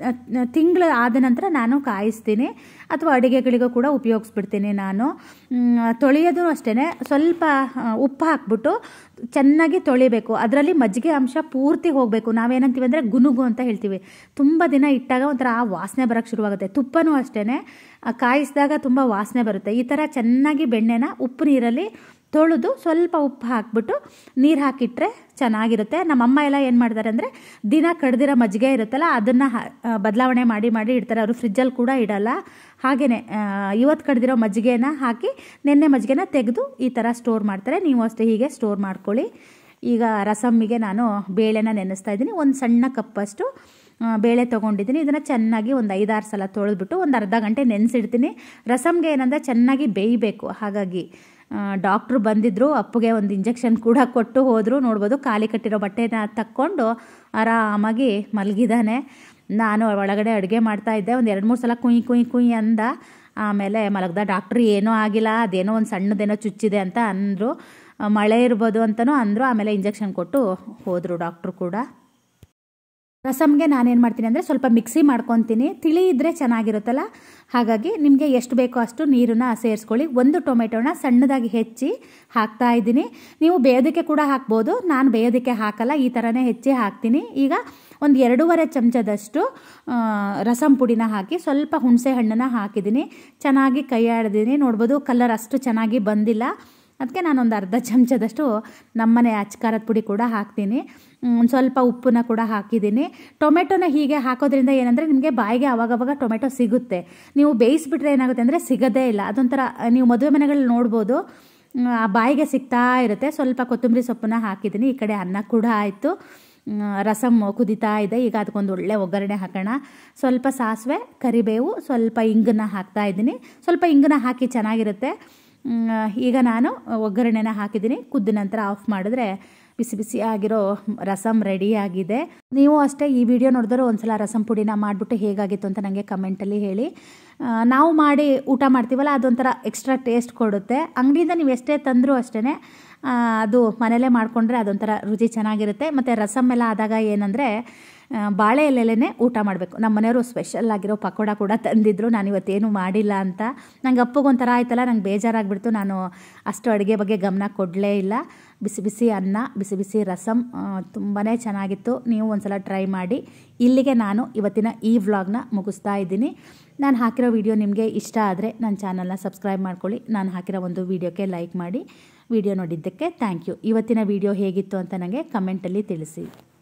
ತಿಂಗಳು ಆದ ನಂತರ ನಾನು ಕಾಯಿಸ್ತೀನಿ ಅಥವಾ ಅಡುಗೆಗಳಿಗೂ ಕೂಡ ಉಪಯೋಗಿಸ್ಬಿಡ್ತೀನಿ ನಾನು ಮ್, ತೊಳೆಯೋದು ಅಷ್ಟೇ ಸ್ವಲ್ಪ ಆ, ಉಪ್ಪು ಹಾಕ್ಬಿಟ್ಟು ಚೆನ್ನಾಗಿ ತೊಳಿಬೇಕು ಅದರಲ್ಲಿ ಮಜ್ಜಿಗೆ ಅಂಶ ಪೂರ್ತಿ ಹೋಗಬೇಕು ನಾವೇನಂತೀವಿ ಅಂದರೆ ಗುನುಗು ಅಂತ ಹೇಳ್ತೀವಿ ತುಂಬ ದಿನ ಇಟ್ಟಾಗ ಒಂಥರ ಆ ವಾಸನೆ ಬರೋಕ್ಕೆ ಶುರುವಾಗುತ್ತೆ ತುಪ್ಪನೂ ಅಷ್ಟೇ ಕಾಯಿಸಿದಾಗ ತುಂಬ ವಾಸನೆ ಬರುತ್ತೆ ಈ ಥರ ಚೆನ್ನಾಗಿ ಬೆಣ್ಣೆನ ಉಪ್ಪು ನೀರಲ್ಲಿ ತೊಳೆದು ಸ್ವಲ್ಪ ಉಪ್ಪು ಹಾಕ್ಬಿಟ್ಟು ನೀರು ಹಾಕಿಟ್ರೆ ಚೆನ್ನಾಗಿರುತ್ತೆ ನಮ್ಮಮ್ಮ ಎಲ್ಲ ಏನು ಮಾಡ್ತಾರೆ ಅಂದರೆ ದಿನ ಕಡ್ದಿರೋ ಮಜ್ಜಿಗೆ ಇರುತ್ತಲ್ಲ ಅದನ್ನು ಬದಲಾವಣೆ ಮಾಡಿ ಮಾಡಿ ಇಡ್ತಾರೆ ಅವರು ಫ್ರಿಜ್ಜಲ್ಲಿ ಕೂಡ ಇಡಲ್ಲ ಹಾಗೆಯೇ ಇವತ್ತು ಕಡ್ದಿರೋ ಮಜ್ಜಿಗೆನ ಹಾಕಿ ನೆನ್ನೆ ಮಜ್ಜಿಗೆನ ತೆಗೆದು ಈ ಥರ ಸ್ಟೋರ್ ಮಾಡ್ತಾರೆ ನೀವು ಅಷ್ಟೇ ಹೀಗೆ ಸ್ಟೋರ್ ಮಾಡ್ಕೊಳ್ಳಿ ಈಗ ರಸಮ್ಮಿಗೆ ನಾನು ಬೇಳೆನ ನೆನೆಸ್ತಾ ಇದ್ದೀನಿ ಒಂದು ಸಣ್ಣ ಕಪ್ಪಷ್ಟು ಆ, ಬೇಳೆ ತೊಗೊಂಡಿದ್ದೀನಿ ಇದನ್ನು ಚೆನ್ನಾಗಿ ಒಂದು ಐದಾರು ಸಲ ತೊಳೆದ್ಬಿಟ್ಟು ಒಂದು ಅರ್ಧ ಗಂಟೆ ನೆನೆಸಿಡ್ತೀನಿ ರಸಮ್ಗೆ ಏನಂದರೆ ಚೆನ್ನಾಗಿ ಬೇಯಬೇಕು ಹಾಗಾಗಿ ಡಾಕ್ಟ್ರು ಬಂದಿದ್ದರು ಅಪ್ಪಗೆ ಒಂದು ಇಂಜೆಕ್ಷನ್ ಕೂಡ ಕೊಟ್ಟು ಹೋದರು ನೋಡ್ಬೋದು ಖಾಲಿ ಕಟ್ಟಿರೋ ಬಟ್ಟೆನ ತಕ್ಕೊಂಡು ಆರಾಮಾಗಿ ಮಲಗಿದ್ದಾನೆ ನಾನು ಒಳಗಡೆ ಅಡುಗೆ ಮಾಡ್ತಾ ಇದ್ದೆ ಒಂದು ಎರಡು ಮೂರು ಸಲ ಕುಯ್ ಕುಯ್ ಕುಯ್ ಅಂದ ಆಮೇಲೆ ಮಲಗ್ದ ಡಾಕ್ಟ್ರು ಏನೂ ಆಗಿಲ್ಲ ಅದೇನೋ ಒಂದು ಸಣ್ಣದೇನೋ ಚುಚ್ಚಿದೆ ಅಂತ ಅಂದರು ಮಳೆ ಇರ್ಬೋದು ಅಂತಲೂ ಅಂದರು ಆಮೇಲೆ ಇಂಜೆಕ್ಷನ್ ಕೊಟ್ಟು ಹೋದರು ಡಾಕ್ಟ್ರು ಕೂಡ ರಸಮ್ಗೆ ನಾನೇನು ಮಾಡ್ತೀನಿ ಅಂದರೆ ಸ್ವಲ್ಪ ಮಿಕ್ಸಿ ಮಾಡ್ಕೊತೀನಿ ತಿಳಿ ಇದ್ದರೆ ಚೆನ್ನಾಗಿರುತ್ತಲ್ಲ ಹಾಗಾಗಿ ನಿಮಗೆ ಎಷ್ಟು ಬೇಕೋ ಅಷ್ಟು ನೀರನ್ನ ಸೇರಿಸ್ಕೊಳ್ಳಿ ಒಂದು ಟೊಮೆಟೊನ ಸಣ್ಣದಾಗಿ ಹೆಚ್ಚಿ ಹಾಕ್ತಾ ಇದ್ದೀನಿ ನೀವು ಬೇಯೋದಕ್ಕೆ ಕೂಡ ಹಾಕ್ಬೋದು ನಾನು ಬೇಯೋದಕ್ಕೆ ಹಾಕಲ್ಲ ಈ ಥರನೇ ಹೆಚ್ಚಿ ಹಾಕ್ತೀನಿ ಈಗ ಒಂದು ಎರಡೂವರೆ ಚಮಚದಷ್ಟು ಆ, ರಸಂ ಪುಡಿನ ಹಾಕಿ ಸ್ವಲ್ಪ ಹುಣಸೆ ಹಣ್ಣನ್ನು ಹಾಕಿದ್ದೀನಿ ಚೆನ್ನಾಗಿ ಕೈ ಆಡಿದ್ದೀನಿ ನೋಡ್ಬೋದು ಕಲರ್ ಅಷ್ಟು ಚೆನ್ನಾಗಿ ಬಂದಿಲ್ಲ ಅದಕ್ಕೆ ನಾನೊಂದು ಅರ್ಧ ಚಮಚದಷ್ಟು ನಮ್ಮನೆ ಅಚ್ಕಾರದ ಪುಡಿ ಕೂಡ ಹಾಕ್ತೀನಿ ಒಂದು ಸ್ವಲ್ಪ ಉಪ್ಪನ್ನ ಕೂಡ ಹಾಕಿದ್ದೀನಿ ಟೊಮೆಟೊನ ಹೀಗೆ ಹಾಕೋದ್ರಿಂದ ಏನಂದರೆ ನಿಮಗೆ ಬಾಯಿಗೆ ಅವಾಗವಾಗ ಟೊಮೆಟೊ ಸಿಗುತ್ತೆ ನೀವು ಬೇಯಿಸ್ಬಿಟ್ರೆ ಏನಾಗುತ್ತೆ ಅಂದರೆ ಸಿಗೋದೇ ಇಲ್ಲ ಅದೊಂಥರ ಆ, ನೀವು ಮದುವೆ ಮನೆಗಳಲ್ಲಿ ನೋಡ್ಬೋದು ಮ್, ಆ ಬಾಯಿಗೆ ಸಿಗ್ತಾ ಇರುತ್ತೆ ಸ್ವಲ್ಪ ಕೊತ್ತಂಬರಿ ಸೊಪ್ಪನ್ನ ಹಾಕಿದ್ದೀನಿ ಈ ಕಡೆ ಅನ್ನ ಕೂಡ ಆಯಿತು ರಸಮ್ ಕುದಿತಾ ಇದೆ ಈಗ ಅದಕ್ಕೊಂದು ಒಳ್ಳೆ ಒಗ್ಗರಣೆ ಹಾಕೋಣ ಸ್ವಲ್ಪ ಸಾಸಿವೆ ಕರಿಬೇವು ಸ್ವಲ್ಪ ಇಂಗನ್ನ ಹಾಕ್ತಾ ಇದ್ದೀನಿ ಸ್ವಲ್ಪ ಇಂಗನ್ನ ಹಾಕಿ ಚೆನ್ನಾಗಿರುತ್ತೆ ಮ್, ಈಗ ನಾನು ಒಗ್ಗರಣೆನ ಹಾಕಿದ್ದೀನಿ ಕುದ್ದ ನಂತರ ಆಫ್ ಮಾಡಿದ್ರೆ ಬಿಸಿ ಬಿಸಿ ಆಗಿರೋ ರಸಮ್ ರೆಡಿ ಆಗಿದೆ ನೀವು ಅಷ್ಟೇ ಈ ವಿಡಿಯೋ ನೋಡಿದ್ರೆ ಒಂದ್ಸಲ ರಸಂ ಪುಡಿನ ಮಾಡಿಬಿಟ್ಟು ಹೇಗಾಗಿತ್ತು ಅಂತ ನನಗೆ ಕಮೆಂಟಲ್ಲಿ ಹೇಳಿ ಆ, ನಾವು ಮಾಡಿ ಊಟ ಮಾಡ್ತೀವಲ್ಲ ಅದೊಂಥರ ಎಕ್ಸ್ಟ್ರಾ ಟೇಸ್ಟ್ ಕೊಡುತ್ತೆ ಅಂಗಡಿಯಿಂದ ನೀವು ಎಷ್ಟೇ ತಂದರೂ ಅಷ್ಟೇ ಅದು ಮನೇಲೇ ಮಾಡಿಕೊಂಡ್ರೆ ಅದೊಂಥರ ರುಚಿ ಚೆನ್ನಾಗಿರುತ್ತೆ ಮತ್ತು ರಸಮ್ ಎಲ್ಲ ಆದಾಗ ಏನಂದರೆ ಬಾಳೆ ಎಲೆಲೇ ಊಟ ಮಾಡಬೇಕು ನಮ್ಮ ಮನೆಯವರು ಸ್ಪೆಷಲ್ ಆಗಿರೋ ಪಕೋಡ ಕೂಡ ತಂದಿದ್ರು ನಾನು ಇವತ್ತೇನು ಮಾಡಿಲ್ಲ ಅಂತ ನಂಗೆ ಅಪ್ಪಗೊಂಥರ ಆಯ್ತಲ್ಲ ನಂಗೆ ಬೇಜಾರಾಗ್ಬಿಡ್ತು ನಾನು ಅಷ್ಟು ಅಡುಗೆ ಬಗ್ಗೆ ಗಮನ ಕೊಡಲೇ ಇಲ್ಲ ಬಿಸಿ ಬಿಸಿ ಅನ್ನ ಬಿಸಿ ಬಿಸಿ ರಸಮ್ ತುಂಬಾ ಚೆನ್ನಾಗಿತ್ತು ನೀವು ಒಂದ್ಸಲ ಟ್ರೈ ಮಾಡಿ ಇಲ್ಲಿಗೆ ನಾನು ಇವತ್ತಿನ ಈ ವ್ಲಾಗ್ನ ಮುಗಿಸ್ತಾ ಇದ್ದೀನಿ ನಾನು ಹಾಕಿರೋ ವಿಡಿಯೋ ನಿಮಗೆ ಇಷ್ಟ ಆದರೆ ನನ್ನ ಚಾನಲ್ನ ಸಬ್ಸ್ಕ್ರೈಬ್ ಮಾಡ್ಕೊಳ್ಳಿ ನಾನು ಹಾಕಿರೋ ಒಂದು ವಿಡಿಯೋಕ್ಕೆ ಲೈಕ್ ಮಾಡಿ ವಿಡಿಯೋ ನೋಡಿದ್ದಕ್ಕೆ ಥ್ಯಾಂಕ್ ಯು ಇವತ್ತಿನ ವಿಡಿಯೋ ಹೇಗಿತ್ತು ಅಂತ ನನಗೆ ಕಮೆಂಟಲ್ಲಿ ತಿಳಿಸಿ